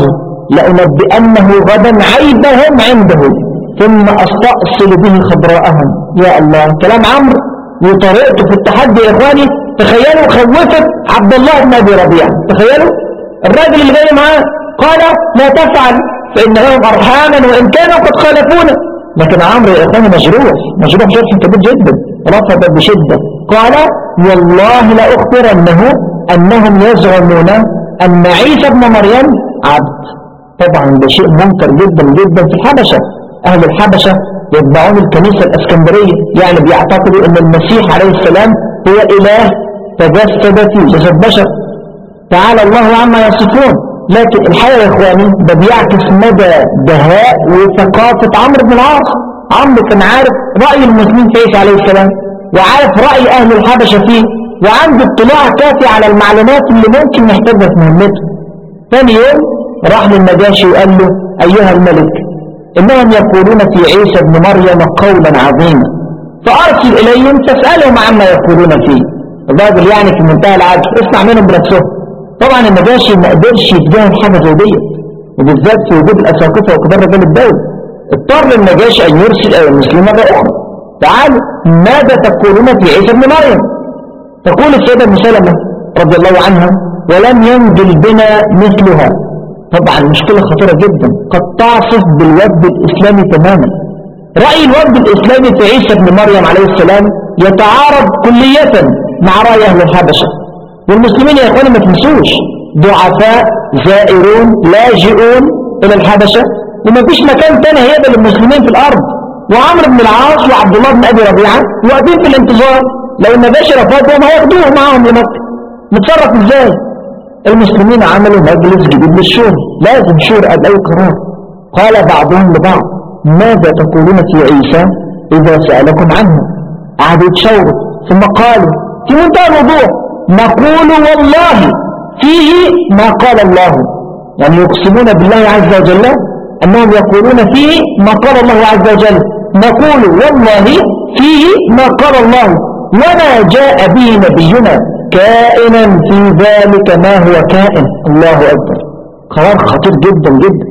لأنبئنه غدا عيبهم عنده ثم أستأصل به خضراءهم يا الله كلام عمرو وطريقته في التحدي يا إخواني تخيلوا خوفت عبد الله بن أبي ربيعة تخيلوا الراجل اللي جاي معاه قال لا تفعل فإنهم أرحاما وإن كانوا قد خالفونا لكن عمرو يا إخواني مجروح مجروح جرح كبير جدا رفض بشدة قال والله لأخبرنه أنهم يزعمون أن عيسى ابن مريم عبد طبعا ده شيء منكر جدا جدا في الحبشة أهل الحبشة يتبعون الكنيسة الأسكندرية يعني بيعتقدوا أن المسيح عليه السلام هو إله تجسد في جسد بشر تعالى الله عما يصفون لكن الحقيقة يا إخواني ده بيعكس مدى دهاء وثقافة عمرو بن العاص عمرو كان عارف رأي المسلمين في عيسى عليه السلام وعارف رأي أهل الحبشة فيه وعنده اطلاع كافي على المعلومات اللي ممكن يحتاجها في مهمته ثاني يوم راح للنجاشي وقال له أيها الملك إنهم يقولون في عيسى ابن مريم قولا عظيما فأرسل إليهم فاسألهم عما يقولون فيه الراجل يعني في منتهى العجب اسمع منهم بنفسهم طبعا النجاشي ما قدرش يتجاهل حاجة زي ديت وبالذات في وجود الأساقفة وكبار رجال الدولة اضطر النجاشي أن يرسل إلى المسلمين مرة أخرى تعالوا ماذا تقولون في عيسى ابن مريم تقول السيدة مسلمة رضي الله عنها ولم ينزل بنا مثلها طبعا مشكلة خطيرة جدا قد تعصف بالوفد الإسلامي تماما رأي الوفد الإسلامي في عيسى بن مريم عليه السلام يتعارض كلية مع رأي أهل الحبشة والمسلمين يا أخواني ما تنسوش ضعفاء زائرون لاجئون إلى الحبشة وما فيش مكان تاني هيقبل المسلمين في الأرض وعمرو بن العاص وعبد الله بن أبي ربيعة واقفين في الانتظار لو النجاشي رفضهم هياخدوهم معاهم لمكة نتصرف ازاي المسلمين عملوا مجلس جديد للشورى لازم شورى قبل أي قرار قال بعضهم لبعض ماذا تقولون في عيسى إذا سألكم عنه قعدوا يتشاوروا ثم قالوا في منتهى الوضوح نقول والله فيه ما قال الله يعني يقسمون بالله عز وجل أنهم يقولون فيه ما قال الله عز وجل نقول والله فيه ما قال الله وما جاء به نبينا كائنا في ذلك ما هو كائن الله أكبر قرار خطير جدا جدا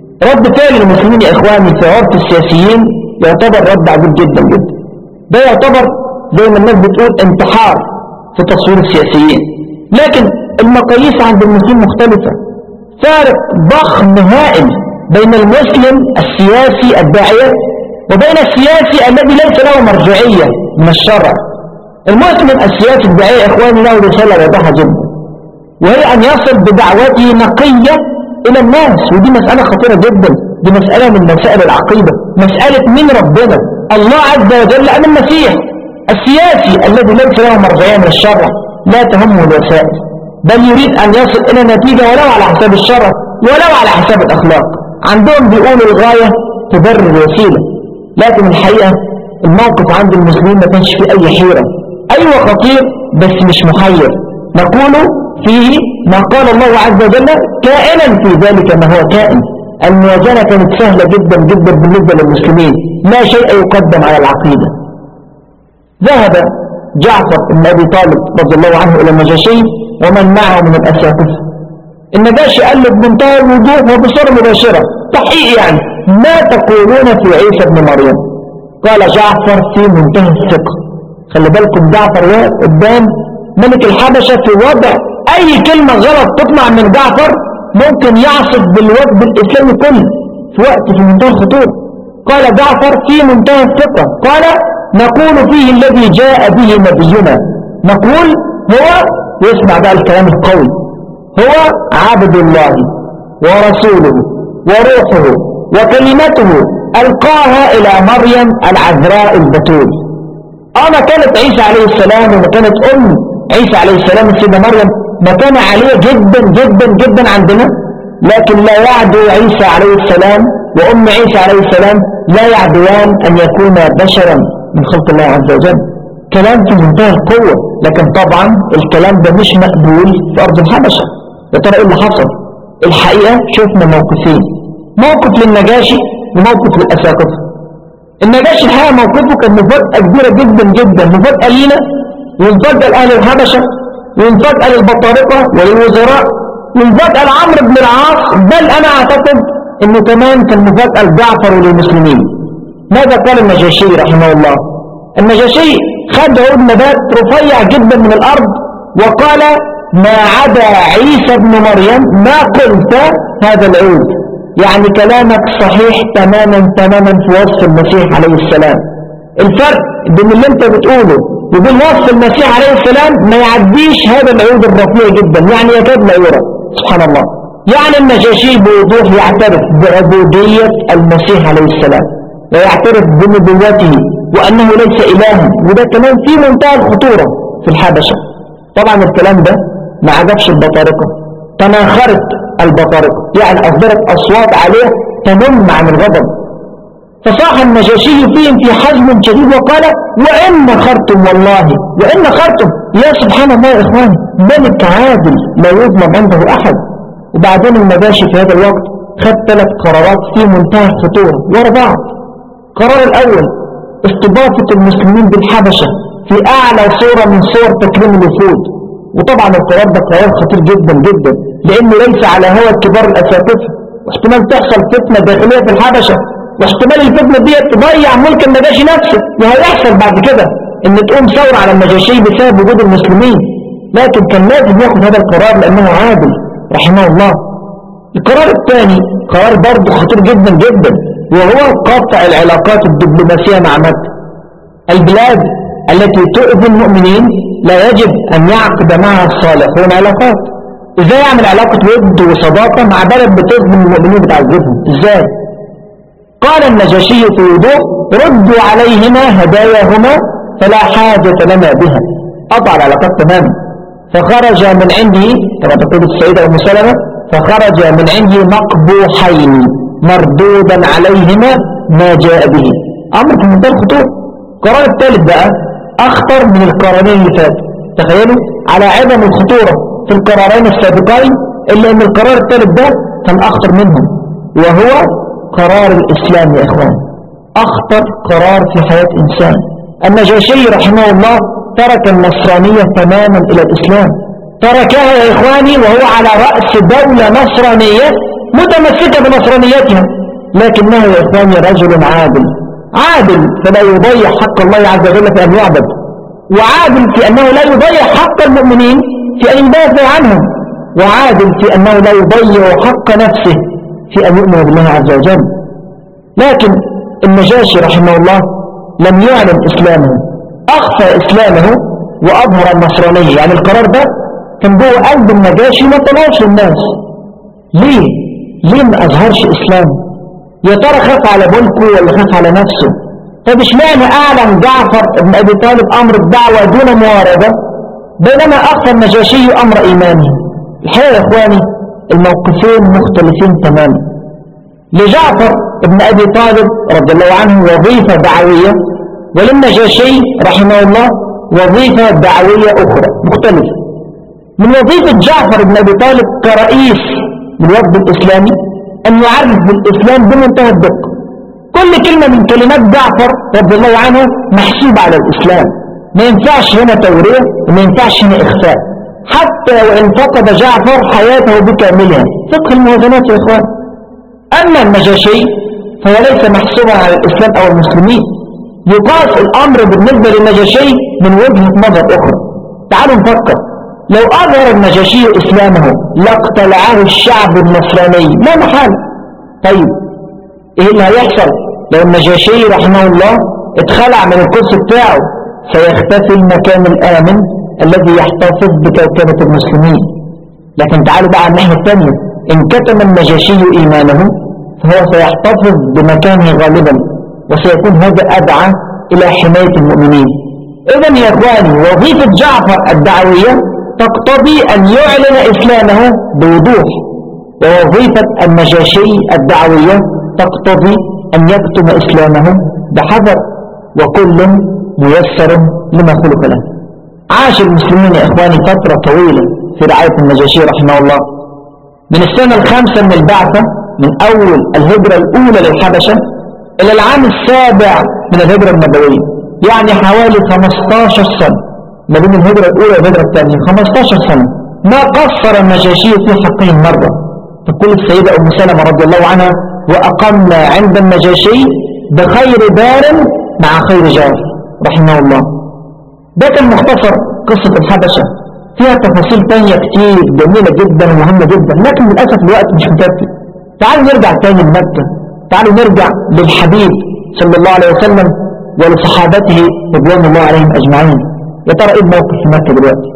رد فعل المسلمين يا إخواني في عرف السياسيين يعتبر رد عجيب جدا جدا ده يعتبر زي ما الناس بتقول انتحار في تصوير السياسيين لكن المقاييس عند المسلمين مختلفة فارق ضخم هائل بين المسلم السياسي الداعية وبين السياسي الذي ليس له مرجعية من الشرع المسلم السياسي الداعية يا إخواني له رسالة واضحة جدا وهي أن يصل بدعوته نقية إلى الناس ودي مسألة خطيرة جدا دي مسألة من مسائل العقيدة مسألة من ربنا الله عز وجل أم المسيح السياسي الذي ليس له مرجعية من الشرع لا تهمه الوسائل بل يريد أن يصل إلى نتيجة ولو على حساب الشرع ولو على حساب الأخلاق عندهم بيقولوا الغاية تبرر الوسيلة لكن الحقيقة الموقف عند المسلمين ما كانش فيه أي حيرة أيوة خطير بس مش محير نقول فيه ما قال الله عز وجل كائنا في ذلك ما هو كائن المواجهة كانت سهلة جدا جدا بالنسبة للمسلمين لا شيء يقدم على العقيدة ذهب جعفر بن أبي طالب رضي الله عنه إلى النجاشي ومن معه من الأساتذة النجاشي قال له بمنتهى الوضوح وبصورة مباشرة تحقيق يعني ما تقولون في عيسى بن مريم قال جعفر في منتهى الثقة خلي بالكم جعفر واقف قدام ملك الحبشة في وضع أي كلمة غلط تطلع من جعفر ممكن يعصف بالوفد الإسلامي كله في وقت في منتهى الخطورة قال جعفر في منتهى الثقة قال نقول فيه الذي جاء به نبينا نقول هو يسمع بقى الكلام القوي هو عبد الله ورسوله وروحه وكلمته ألقاها إلى مريم العذراء البتول أما كانت عيسى عليه السلام وما كانت أم عيسى عليه السلام السيدة مريم مكانة عالية جدا جدا جدا عندنا لكن لا يعدو عيسى عليه السلام وأم عيسى عليه السلام لا يعدوان أن يكون بشرا من خلق الله عز وجل كلام في منتهى القوة لكن طبعا الكلام ده مش مقبول في أرض الحبشة يا ترى إيه اللي حصل الحقيقة شفنا موقفين موقف للنجاشي وموقف للأساقفة النجاشي الحقيقة موقفه كان مفاجأة كبيرة جدا جدا مفاجأة لينا ومفاجأة لأهل الحبشة ومفاجأة للبطارقة وللوزراء ومفاجأة لعمرو بن العاص بل أنا أعتقد أنه كمان كان مفاجأة لجعفر وللمسلمين ماذا قال النجاشي رحمه الله النجاشي خد عود نبات رفيع جدا من الأرض وقال ما عدا عيسى بن مريم ما قلت هذا العود يعني كلامك صحيح تماما تماما في وصف المسيح عليه السلام الفرق بين اللي انت بتقوله وبين وصف المسيح عليه السلام ما يعديش هذا العود الرفيع جدا يعني يكاد لا يرى سبحان الله يعني النجاشي بوضوح يعترف بعبودية المسيح عليه السلام ويعترف بنبوته وأنه ليس إلها وده كمان في منتهى الخطورة في الحبشة طبعا الكلام ده ما عجبش البطارقة تناخرت البطارقة يعني أصدرت أصوات عليه تنم عن الغضب فصاح النجاشي فيهم في حزم شديد وقال وإن خرتم والله وإن خرتم يا سبحان الله يا إخواني ملك عادل لا يظلم عنده أحد وبعدين النجاشي في هذا الوقت خد ثلاث قرارات في منتهى الخطورة ورا بعض القرار الأول استضافة المسلمين بالحبشة في أعلى صورة من صور تكريم الوفود وطبعا القرار ده قرار خطير جدا جدا لأنه ليس على هوى كبار الأساتذة واحتمال تحصل فتنة داخلية في الحبشة واحتمال الفتنة دي تضيع ملك النجاشي نفسه وهيحصل بعد كده ان تقوم ثورة على النجاشي بسبب وجود المسلمين لكن كان لازم ياخد هذا القرار لأنه عادل رحمه الله القرار الثاني قرار برضه خطير جدا جدا وهو قطع العلاقات الدبلوماسية مع مكة البلاد التي تؤذي المؤمنين لا يجب أن يعقد معها الصالحون علاقات ازاي يعمل علاقة ود وصداقة مع بلد بتظلم المؤمنين بتعذبهم ازاي قال النجاشي في وضوء ردوا عليهما هداياهما فلا حاجة لنا بها قطع العلاقات تماما فخرج من عنده كما تقول السيدة أم سلمة فخرج من عنده مقبوحين مردودا عليهما ما جاء به أمر في منتهى الخطورة القرار الثالث بقى أخطر من القرارين اللي فاتوا تخيلوا على عدم الخطورة في القرارين السابقين إلا أن القرار الثالث ده كان أخطر منهم وهو قرار الإسلام يا إخوان أخطر قرار في حياة إنسان النجاشي رحمه الله ترك النصرانية تماما إلى الإسلام تركها يا إخواني وهو على رأس دولة نصرانية متمسكة بنصرانيتها لكنه يا إخواني رجل عادل عادل فلا يضيع حق الله عز وجل في أن يعبد وعادل في أنه لا يضيع حق المؤمنين في أن يدافع عنهم وعادل في أنه لا يضيع حق نفسه في أن يؤمن بالله عز وجل لكن النجاشي رحمه الله لم يعلن إسلامه أخفى إسلامه وأظهر النصرانية يعني القرار ده كان جوه قلب النجاشي ما طلعش الناس ليه؟ ليه ما أظهرش إسلامه يا ترى خاف على ملكه ولا خاف على نفسه طب اشمعنى أعلن جعفر بن أبي طالب أمر الدعوة دون مواربة بينما أخفى النجاشي أمر إيمانه الحقيقة يا إخواني الموقفين مختلفين تماما لجعفر بن أبي طالب رضي الله عنه وظيفة دعوية وللنجاشي رحمه الله وظيفة دعوية أخرى مختلفة من وظيفة جعفر بن أبي طالب كرئيس للوفد الإسلامي أن يعرف بالإسلام بمنتهى الدقة كل كلمة من كلمات جعفر رضي الله عنه محسوبة على الإسلام ما ينفعش هنا تورية وما ينفعش هنا إخفاء حتى وإن فقد جعفر حياته بكاملها فقه الموازنات يا إخوان أما النجاشي فهو ليس محسوبا على الإسلام أو المسلمين يقاس الأمر بالنسبة للنجاشي من وجهة نظر أخرى تعالوا نفكر لو أظهر النجاشي إسلامه لاقتلعه الشعب النصراني لا محال طيب إيه اللي هيحصل لو النجاشي رحمه الله اتخلع من الكرسي بتاعه سيختفي المكان الآمن الذي يحتفظ بكوكبة المسلمين لكن تعالوا بقى على الناحية الثانية إن كتم النجاشي إيمانه فهو سيحتفظ بمكانه غالبا وسيكون هذا أدعى إلى حماية المؤمنين إذا يا إخواني وظيفة جعفر الدعوية تقتضي أن يعلن إسلامه بوضوح ووظيفة النجاشي الدعوية تقتضي أن يكتم إسلامه بحذر وكل ميسر لما خلق له عاش المسلمين يا إخواني فترة طويلة في رعاية النجاشي رحمه الله من السنة الخامسة من البعثة من أول الهجرة الأولى للحبشة إلى العام السابع من الهجرة النبوية يعني حوالي 15 سنة ما بين الهجرة الأولى والهجرة الثانية 15 سنة ما قصر النجاشي في حقهم مرة تقول السيدة أم سلمة رضي الله عنها وأقمنا عند النجاشي بخير دار مع خير جار رحمه الله ده كان مختصر قصة الحبشة فيها تفاصيل تانية كتير جميلة جدا ومهمة جدا لكن للأسف الوقت مش مكفي تعالوا نرجع تاني لمكة تعالوا نرجع للحبيب صلى الله عليه وسلم ولصحابته رضوان الله عليهم أجمعين يا ترى إيه الموقف في مكة دلوقتي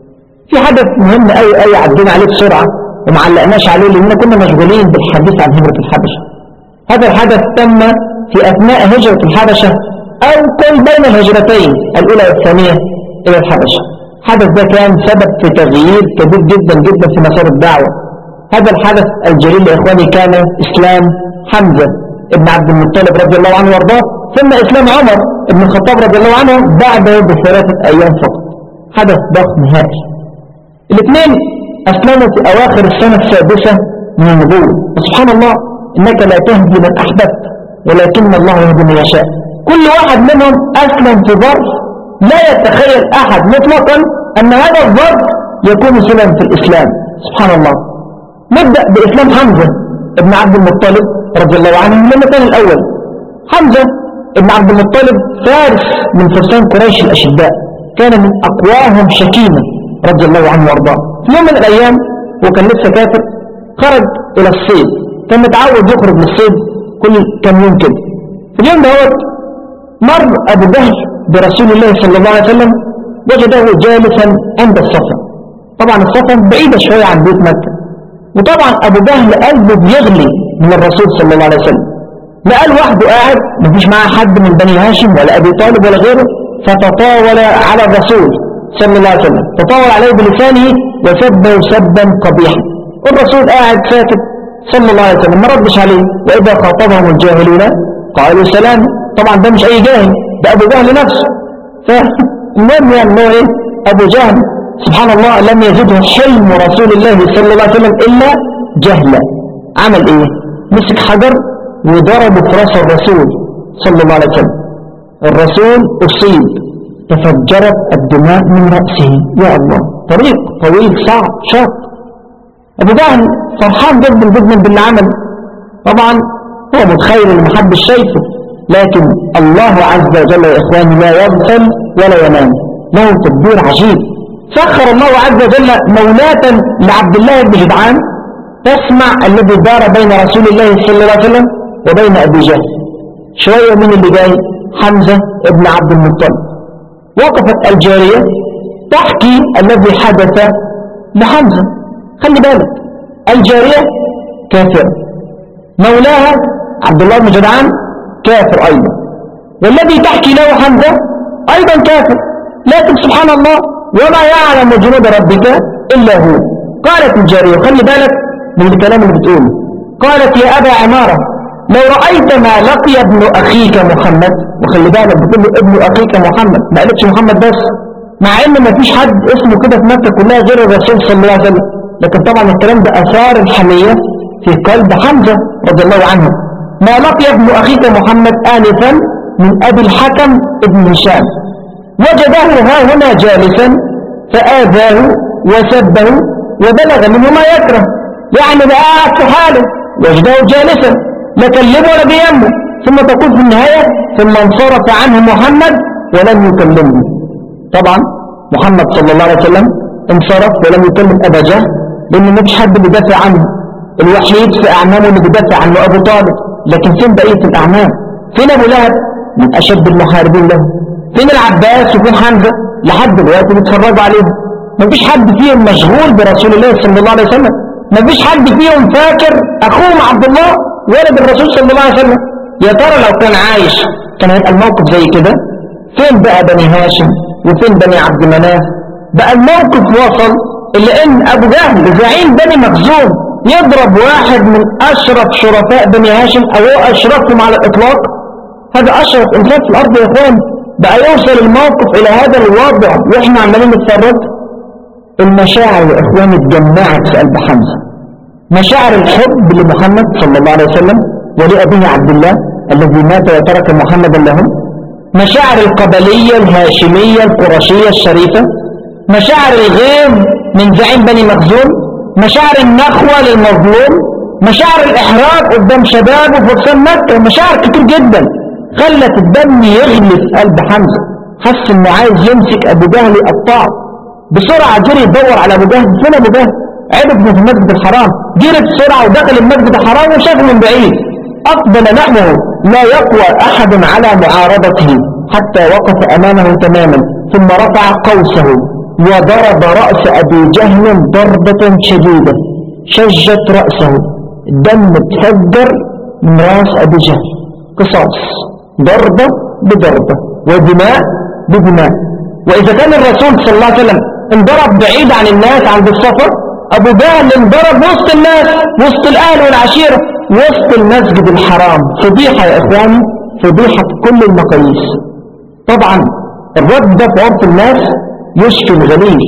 في حدث مهم أي أي عدينا عليه بسرعة وما علقناش عليه لأننا كنا مشغولين بالحديث عن هجرة الحبشة هذا الحدث تم في أثناء هجرة الحبشة أو كل بين الهجرتين الأولى والثانية إلى الحبشة الحدث ده كان سبب في تغيير كبير جدا جدا في مسار الدعوة هذا الحدث الجليل يا إخواني كان إسلام حمزة ابن عبد المطلب رضي الله عنه وارضاه ثم إسلام عمر ابن الخطاب رضي الله عنه بعده بثلاثة أيام فقط حدث ضخم هائل الاثنين أسلموا في أواخر السنة السادسة من النبوة وسبحان الله إنك لا تهدي من أحببت ولكن الله يهدي من يشاء كل واحد منهم أسلم في ظرف لا يتخيل أحد مطلقا أن هذا الظرف يكون سلم في الإسلام سبحان الله نبدأ بإسلام حمزة ابن عبد المطلب رضي الله عنه لما كان الأول حمزة ابن عبد المطلب فارس من فرسان قريش الأشداء كان من أقواهم شكيمة رضي الله عنه وارضاه في يوم من الأيام وكان لسه كافر خرج إلى الصيد كان متعود يخرج للصيد كل كم يوم كده في اليوم ده مر أبو جهل برسول الله صلى الله عليه وسلم وجده جالسا عند الصفا طبعا الصفا بعيدة شوية عن بيت مكة وطبعا أبو جهل قلبه بيغلي من الرسول صلى الله عليه وسلم لقى وحده قاعد مفيش معاه حد من بني هاشم ولا أبي طالب ولا غيره فتطاول على الرسول صلى الله عليه وسلم تطاول عليه بلسانه وسبه سبا قبيحا والرسول قاعد ساكت صلى الله عليه وسلم ما ردش عليه وإذا خاطبهم الجاهلون قالوا سلام طبعا ده مش أي جاهل ده أبو جهل نفسه فالمهم يعني هو إيه أبو جهل سبحان الله لم يزده حلم رسول الله صلى الله عليه وسلم إلا جهلا عمل إيه مسك حجر وضربه في راس الرسول صلى الله عليه وسلم الرسول أصيب تفجرت الدماء من رأسه يا الله طريق طويل صعب شاق أبو جهل فرحان جدا جدا باللي عمل طبعا هو متخيل ان محدش شايفه لكن الله عز وجل يا إخواني لا يغفل ولا ينام له تدبير عجيب سخر الله عز وجل مولاة لعبد الله بن جدعان تسمع الذي دار بين رسول الله صلى الله عليه وسلم وبين أبي جهل شوية من اللي جاي حمزة ابن عبد المطلب وقفت الجارية تحكي الذي حدث لحمزة خلي بالك الجارية كافرة مولاها عبد الله بن جدعان كافر أيضا والذي تحكي له حمزة أيضا كافر لكن سبحان الله وما يعلم جنود ربك إلا هو قالت الجارية خلي بالك من الكلام اللي بتقوله قالت يا أبا عمارة لو رأيت ما لقي ابن أخيك محمد وخلي بالك بتقول له ابن أخيك محمد ما قالتش محمد بس مع ان ما فيش حد اسمه كده في مكة كلها غير الرسول صلى الله عليه وسلم لكن طبعا الكلام ده أثار الحمية في قلب حمزة رضي الله عنه ما لقي ابن أخيك محمد آنفا من أبي الحكم ابن هشام وجده ها هنا جالسا فآذاه وسبه وبلغ منه ما يكره يعني بقى قاعد في حاله وجده جالسا لا كلمه ولا بيمه ثم تقول في النهاية ثم انصرف عنه محمد ولم يكلمه طبعا محمد صلى الله عليه وسلم انصرف ولم يكلم أبا جهل لأن ما فيش حد بيدافع عنه الوحيد في أعمامه اللي بيدافع عنه أبو طالب لكن فين بقية الأعمام فين أبو لهب من أشد المحاربين له فين العباس وفين حمزة لحد دلوقتي بيتفرجوا عليهم ما فيش حد فيهم مشغول برسول الله صلى الله عليه وسلم ما فيش حد فيهم فاكر أخوهم عبد الله ولد الرسول صلى الله عليه وسلم يا ترى لو كان عايش كان هيبقى الموقف زي كده فين بقى بني هاشم وفين بني عبد مناف بقى الموقف وصل إلى أن أبو جهل زعيم بني مخزوم يضرب واحد من أشرف شرفاء بني هاشم أو هو أشرفهم على الإطلاق هذا أشرف إنسان في الأرض يا إخوان بقى يوصل الموقف إلى هذا الوضع وإحنا عمالين نتفرج المشاعر يا إخوان اتجمعت في قلب حمزة مشاعر الحب لمحمد صلى الله عليه وسلم ولأبيه عبد الله الذي مات وترك محمدا لهم مشاعر القبلية الهاشمية القرشية الشريفة مشاعر الغيظ من زعيم بني مخزوم مشاعر النخوة للمظلوم مشاعر الإحراج قدام شباب وفرسان مكة مشاعر كتير جدا خلت الدم يغلي في قلب حمزة حس انه عايز يمسك ابو جهل يقطعه بسرعة جري يدور على ابو جهل فين ابو جهل عرف في المسجد الحرام جري بسرعة ودخل المسجد الحرام وشافه من بعيد أقبل نحوه لا يقوى أحد على معارضته حتى وقف أمامه تماما ثم رفع قوسه وضرب رأس أبي جهل ضربة شديدة شجت رأسه الدم تفجر من رأس أبي جهل قصاص ضربة بضربة ودماء بدماء وإذا كان الرسول صلى الله عليه وسلم انضرب بعيد عن الناس عند السفر أبو جهل انضرب وسط الناس وسط الأهل والعشيرة وسط المسجد الحرام فضيحة يا إخواني فضيحة كل المقاييس طبعا الرد ده في عرف الناس يشفي الغليل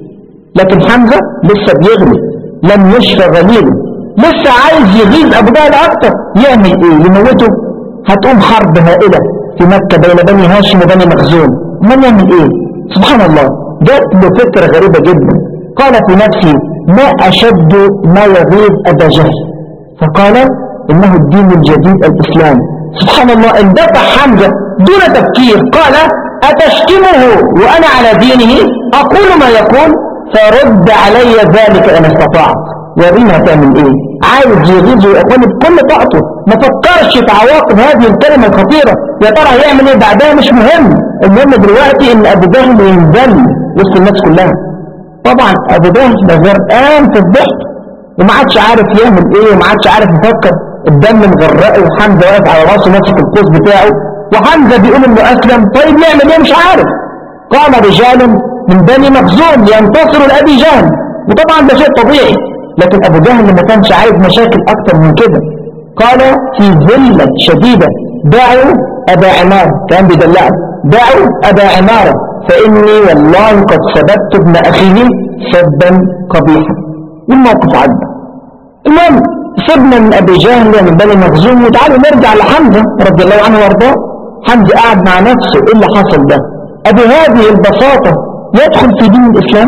لكن حمزة لسه بيغلي لم يشفى غليل لسه عايز يغيظ أبو جهل أكتر يعمل إيه يموته هتقوم حرب هائلة في مكة بين بني هاشم وبني مخزوم من يعمل إيه سبحان الله جات له فكرة غريبة جدا قال في نفسه ما أشد ما يغيظ أبا جهل فقال إنه الدين الجديد الإسلام سبحان الله اندفع حمزة دون تفكير قال أتشتمه وأنا على دينه أقول ما يقول فرد علي ذلك إن استطعت ورينا تعمل إيه عايز يغيظه يا إخواني بكل طاقته ما فكرش في عواقب هذه الكلمة الخطيرة يا ترى هيعمل إيه بعدها مش مهم المهم دلوقتي إن أبو جهل ينزل وسط الناس كلها طبعا أبو جهل ده غرقان في الضحك وما عادش عارف يعمل إيه وما عادش عارف يفكر الدم مغرقه وحمزة واقف على راسه ماسك القوس بتاعه وحمزة بيقول انه اسلم طيب نعمل ايه مش عارف قام رجال من بني مخزوم ينتصروا لأبي جهل وطبعا ده شيء طبيعي لكن ابو جهل ما كانش عايز مشاكل اكتر من كده قال في ذلة شديدة دعوا ابا عمار كان بيدلعه دعوا ابا عمارة فاني والله قد سببت ابن اخيه سبا قبيحا والموقف عدى المهم سيبنا من ابي جهل ومن بني مخزوم وتعالوا نرجع لحمزة رضي الله عنه وارضاه حمزة قاعد مع نفسه ايه اللي حصل ده ابي هذه البساطة يدخل في دين الاسلام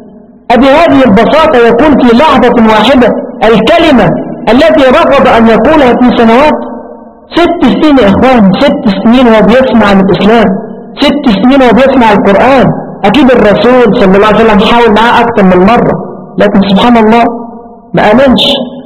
ابي هذه البساطة يقول في لحظة واحدة الكلمة التي رفض ان يقولها في سنوات ست سنين يا اخوان ست سنين وهو بيسمع عن الاسلام ست سنين وهو بيسمع القرآن اكيد الرسول صلى الله عليه وسلم حاول معاه اكثر من مرة لكن سبحان الله ما امنش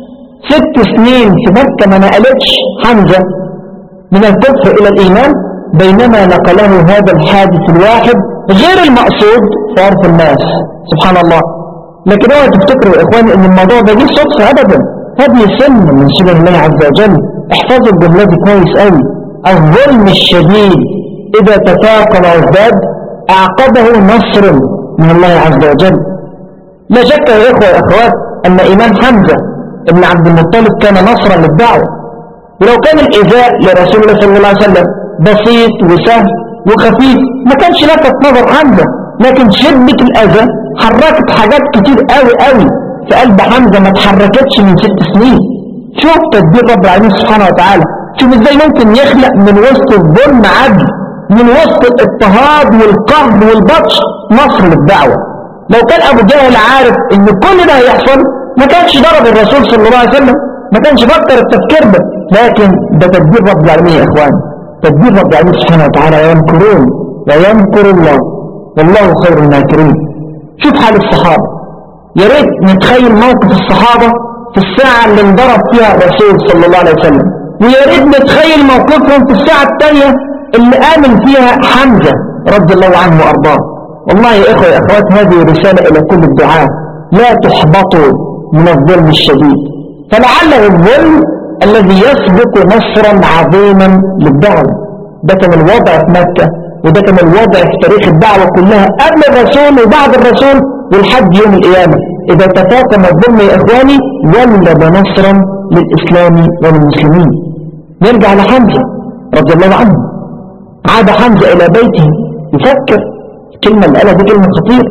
ست سنين في مكة ما نقلتش حمزة من الكفر إلى الإيمان بينما نقله هذا الحادث الواحد غير المقصود في عرف الناس سبحان الله لكن اوعى تفتكروا يا إخواني أن الموضوع ده ليه صدفة أبدا هذه سنة من سنن الله عز وجل احفظوا الجملة دي كويس قوي الظلم الشديد إذا تفاقم وازداد أعقبه نصر من الله عز وجل لا شك يا إخوة يا أخوات أن إمام حمزة ابن عبد المطلب كان نصرا للدعوة ولو كان الإيذاء لرسول الله صلى الله عليه وسلم بسيط وسهل وخفيف ما كانش لفت نظر حمزة لكن شدة الأذى حركت حاجات كتير قوي قوي في قلب حمزة ما اتحركتش من ست سنين شوف تدبير رب العالمين سبحانه وتعالى شوف ازاي ممكن يخلق من وسط الظلم عدل من وسط الاضطهاد والقهر والبطش نصر للدعوة لو كان أبو جهل عارف ان كل ده هيحصل ما كانش ضرب الرسول صلى الله عليه وسلم ما كانش فكر التفكير ده لكن ده تدبير رب العالمين يا اخوان تدبير رب العالمين سبحانه وتعالى ويمكرون ويمكر الله والله خير الماكرين شوف حال الصحابة يا ريت نتخيل موقف الصحابة في الساعة اللي انضرب فيها الرسول صلى الله عليه وسلم ويا ريت نتخيل موقفهم في الساعة الثانية اللي آمن فيها حمزة رضي الله عنه وأرضاه والله يا إخوة يا أخوات هذه رسالة إلى كل الدعاء لا تحبطوا من الظلم الشديد فلعله الظلم الذي يسبق نصرا عظيما للدعوة ده كان الوضع في مكة وده كان الوضع في تاريخ الدعوة كلها قبل الرسول وبعد الرسول ولحد يوم القيامة إذا تفاقم الظلم يا إخواني ولد نصرا للإسلام وللمسلمين نرجع لحمزة رضي الله عنه عاد حمزة إلى بيته يفكر الكلمة اللي قالها دي كلمة خطيرة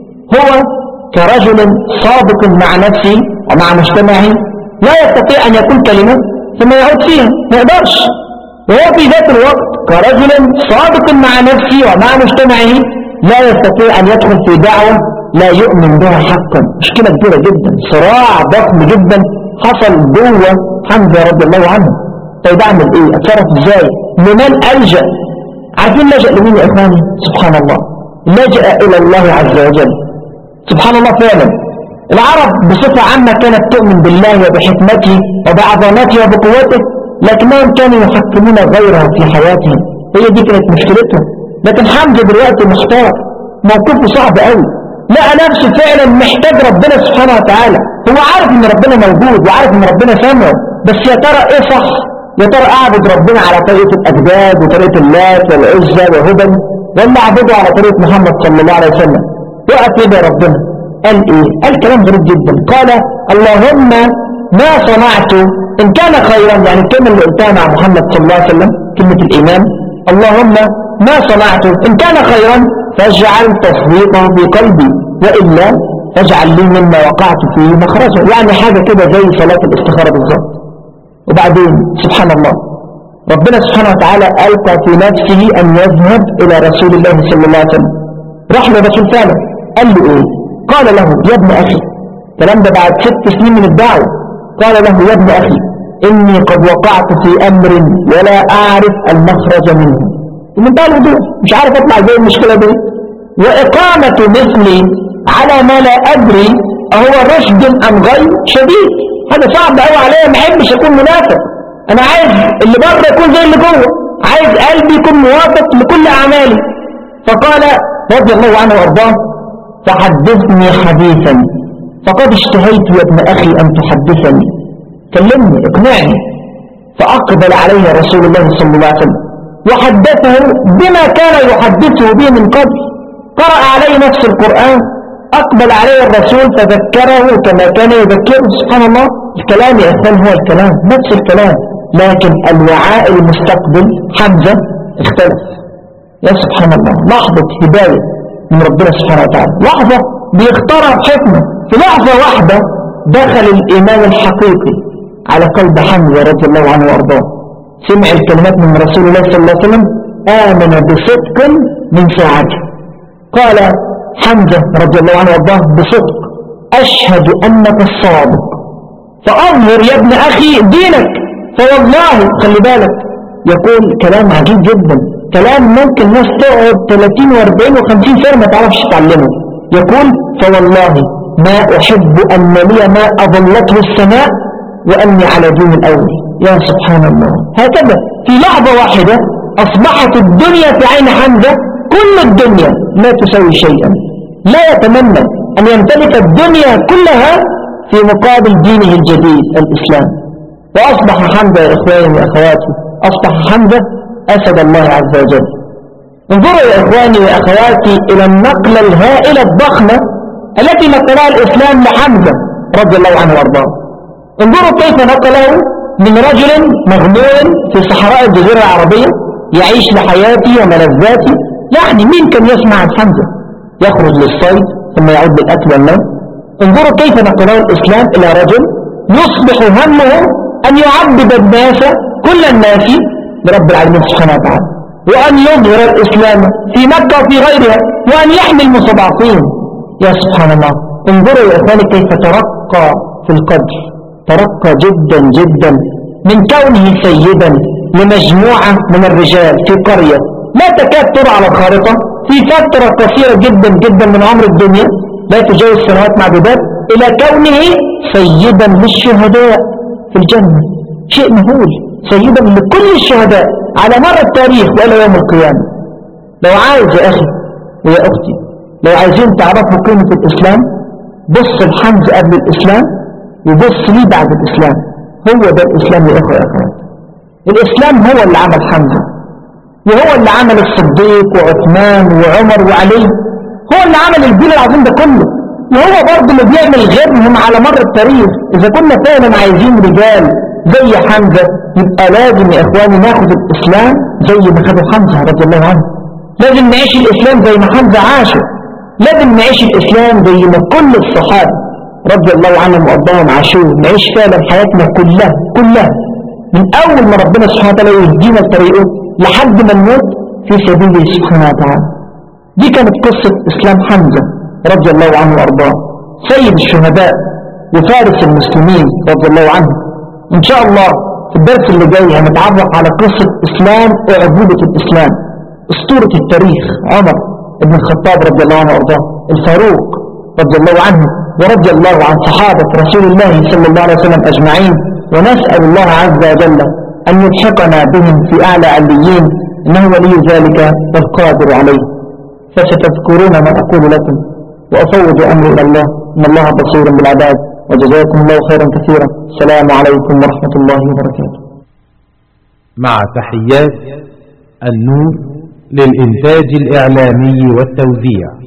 هو كرجل صادق مع نفسه ومع مجتمعه لا يستطيع أن يقول كلمة ثم يعود فيها ما يقدرش وهو في ذات الوقت كرجل صادق مع نفسه ومع مجتمعه لا يستطيع أن يدخل في دعوة لا يؤمن بها حقا مشكلة كبيرة جدا صراع ضخم جدا حصل جوه حمزة رضي الله عنه طيب اعمل ايه اتصرف ازاي لمن ألجأ عارفين لجأ لمين يا اخواني سبحان الله لجأ الى الله عز وجل سبحان الله فعلا العرب بصفة عامة كانت تؤمن بالله وبحكمته وبعظمته وبقوته لكنهم كانوا يحكمون غيره في حياتهم هي دي كانت مشكلتهم لكن حمزة دلوقتي محتار موقفه صعب قوي لقى نفسه فعلا محتاج ربنا سبحانه وتعالى هو عارف ان ربنا موجود وعارف ان ربنا سامعه بس يا ترى ايه صح يا ترى اعبد ربنا على طريقة الاجداد وطريقة اللات والعزة وهدى ولا اعبده على طريقة محمد صلى الله عليه وسلم وقف يدعي ربنا قال ايه قال كلام غريب جدا قال اللهم ما صنعت ان كان خيرا يعني الكلمة اللي قلتها مع محمد صلى الله عليه وسلم كلمة الايمان اللهم ما صنعت ان كان خيرا فاجعل تصديقه في قلبي وإلا فاجعل لي مما وقعت فيه مخرجا يعني حاجة كده زي صلاة الاستخارة بالظبط وبعدين سبحان الله ربنا سبحانه وتعالى ألقى في نفسه أن يذهب إلى رسول الله صلى الله عليه وسلم راح للرسول فعلا قال له إيه قال له يا ابن أخي الكلام ده بعد ست سنين من الدعوة قال له يا ابن أخي إني قد وقعت في أمر ولا أعرف المخرج منه بمنتهى الوضوح مش عارف أطلع زي المشكلة دي وإقامة مثلي على ما لا أدري أهو رشد أم غير شديد هذا صعب قوي عليا ما احبش أكون منافق أنا عايز اللي بره يكون زي اللي جوه عايز قلبي يكون موافق لكل أعمالي فقال رضي الله عنه وأرضاه فحدثني حديثا فقد اشتهيت يا ابن أخي أن تحدثني كلمني اقنعني فأقبل عليه رسول الله صلى الله عليه وسلم وحدثه بما كان يحدثه به من قبل قرأ عليه نفس القرآن أقبل عليه الرسول فذكره كما كان يذكره سبحان الله الكلام يا أخوان هو الكلام نفس الكلام لكن الوعاء المستقبل حمزة اختلف يا سبحان الله لحظة هداية من ربنا سبحانه وتعالى لحظة بيختارها بحكمة في لحظة واحدة دخل الإيمان الحقيقي على قلب حمزة رضي الله عنه وارضاه سمع الكلمات من رسول الله صلى الله عليه وسلم آمن بصدق من ساعته قال حمزة رضي الله عنه وارضاه بصدق أشهد أنك الصادق فأظهر يا ابن أخي دينك فوالله خلي بالك يقول كلام عجيب جدا كلام ممكن ناس تقعد 30 و40 و50 سنة ما تعرفش تعلمه يقول فوالله ما أحب أن لي ما أظلته السماء وأني على دين الأول يا سبحان الله هكذا في لحظة واحدة أصبحت الدنيا في عين حمزة كل الدنيا لا تسوي شيئا لا يتمنى أن يمتلك الدنيا كلها في مقابل دينه الجديد الإسلام وأصبح حمزة يا إخواني وأخواتي أصبح حمزة أسد الله عز وجل انظروا يا إخواني وأخواتي إلى النقلة الهائلة الضخمة التي نقلها الإسلام لحمزة رضي الله عنه وارضاه انظروا كيف نقله من رجل مغمور في صحراء الجزيرة العربية يعيش لحياته وملذاته يعني مين كان يسمع عن حمزة يخرج للصيد ثم يعود بالأكل والنوم انظروا كيف نقله الإسلام إلى رجل يصبح همه أن يعبد الناس كل الناس لرب العالمين سبحانه وتعالى وأن يظهر الإسلام في مكة وفي غيرها وأن يحمي المستضعفين يا سبحان الله انظروا يا إخواني كيف ترقى في القدر ترقى جدا جدا من كونه سيدا لمجموعة من الرجال في قرية لا تكاد ترى على الخارطة في فترة قصيرة جدا جدا من عمر الدنيا لا تجاوز سنوات معدودات إلى كونه سيدا للشهداء في الجنة شيء مهول سيدا لكل الشهداء على مر التاريخ وإلى يوم القيامة لو عايز يا أخي ويا أختي لو عايزين تعرفوا قيمة الإسلام بص الحمز قبل الإسلام وبص لي بعد الإسلام هو ده الإسلام يا أخوة يا أخوات الإسلام هو اللي عمل حمزة وهو اللي عمل الصديق وعثمان وعمر وعلي هو اللي عمل الجيل العظيم ده كله وهو برضه اللي بيعمل غيرهم على مر التاريخ إذا كنا فعلا عايزين رجال زي حمزة يبقى لازم يا إخواني ناخد الإسلام زي ما خدوا حمزة رضي الله عنه لازم نعيش الإسلام زي ما حمزة عاشه لازم نعيش الإسلام زي ما كل الصحابة رضي الله عنهم وأرضاهم عاشوه نعيش فعلا حياتنا كلها كلها من أول ما ربنا سبحانه وتعالى يهدينا لطريقه لحد ما نموت في سبيله سبحانه وتعالى دي كانت قصة إسلام حمزة رضي الله عنه وأرضاه سيد الشهداء وفارس المسلمين رضي الله عنه إن شاء الله في الدرس اللي جاي هنتعرف على قصة إسلام وعبودة الإسلام أسطورة التاريخ عمر بن الخطاب رضي الله عنه وأرضاه الفاروق رضي الله عنه ورضي الله عن صحابة رسول الله صلى الله عليه وسلم أجمعين ونسأل الله عز وجل أن يلحقنا بهم في أعلى عليين إنه ولي ذلك والقادر عليه فستذكرون ما أقول لكم وأفوض أمري إلى الله إن الله بصير بالعباد وجزاكم الله خيرا كثيرا السلام عليكم ورحمة الله وبركاته مع تحيات النور للإنتاج الإعلامي والتوزيع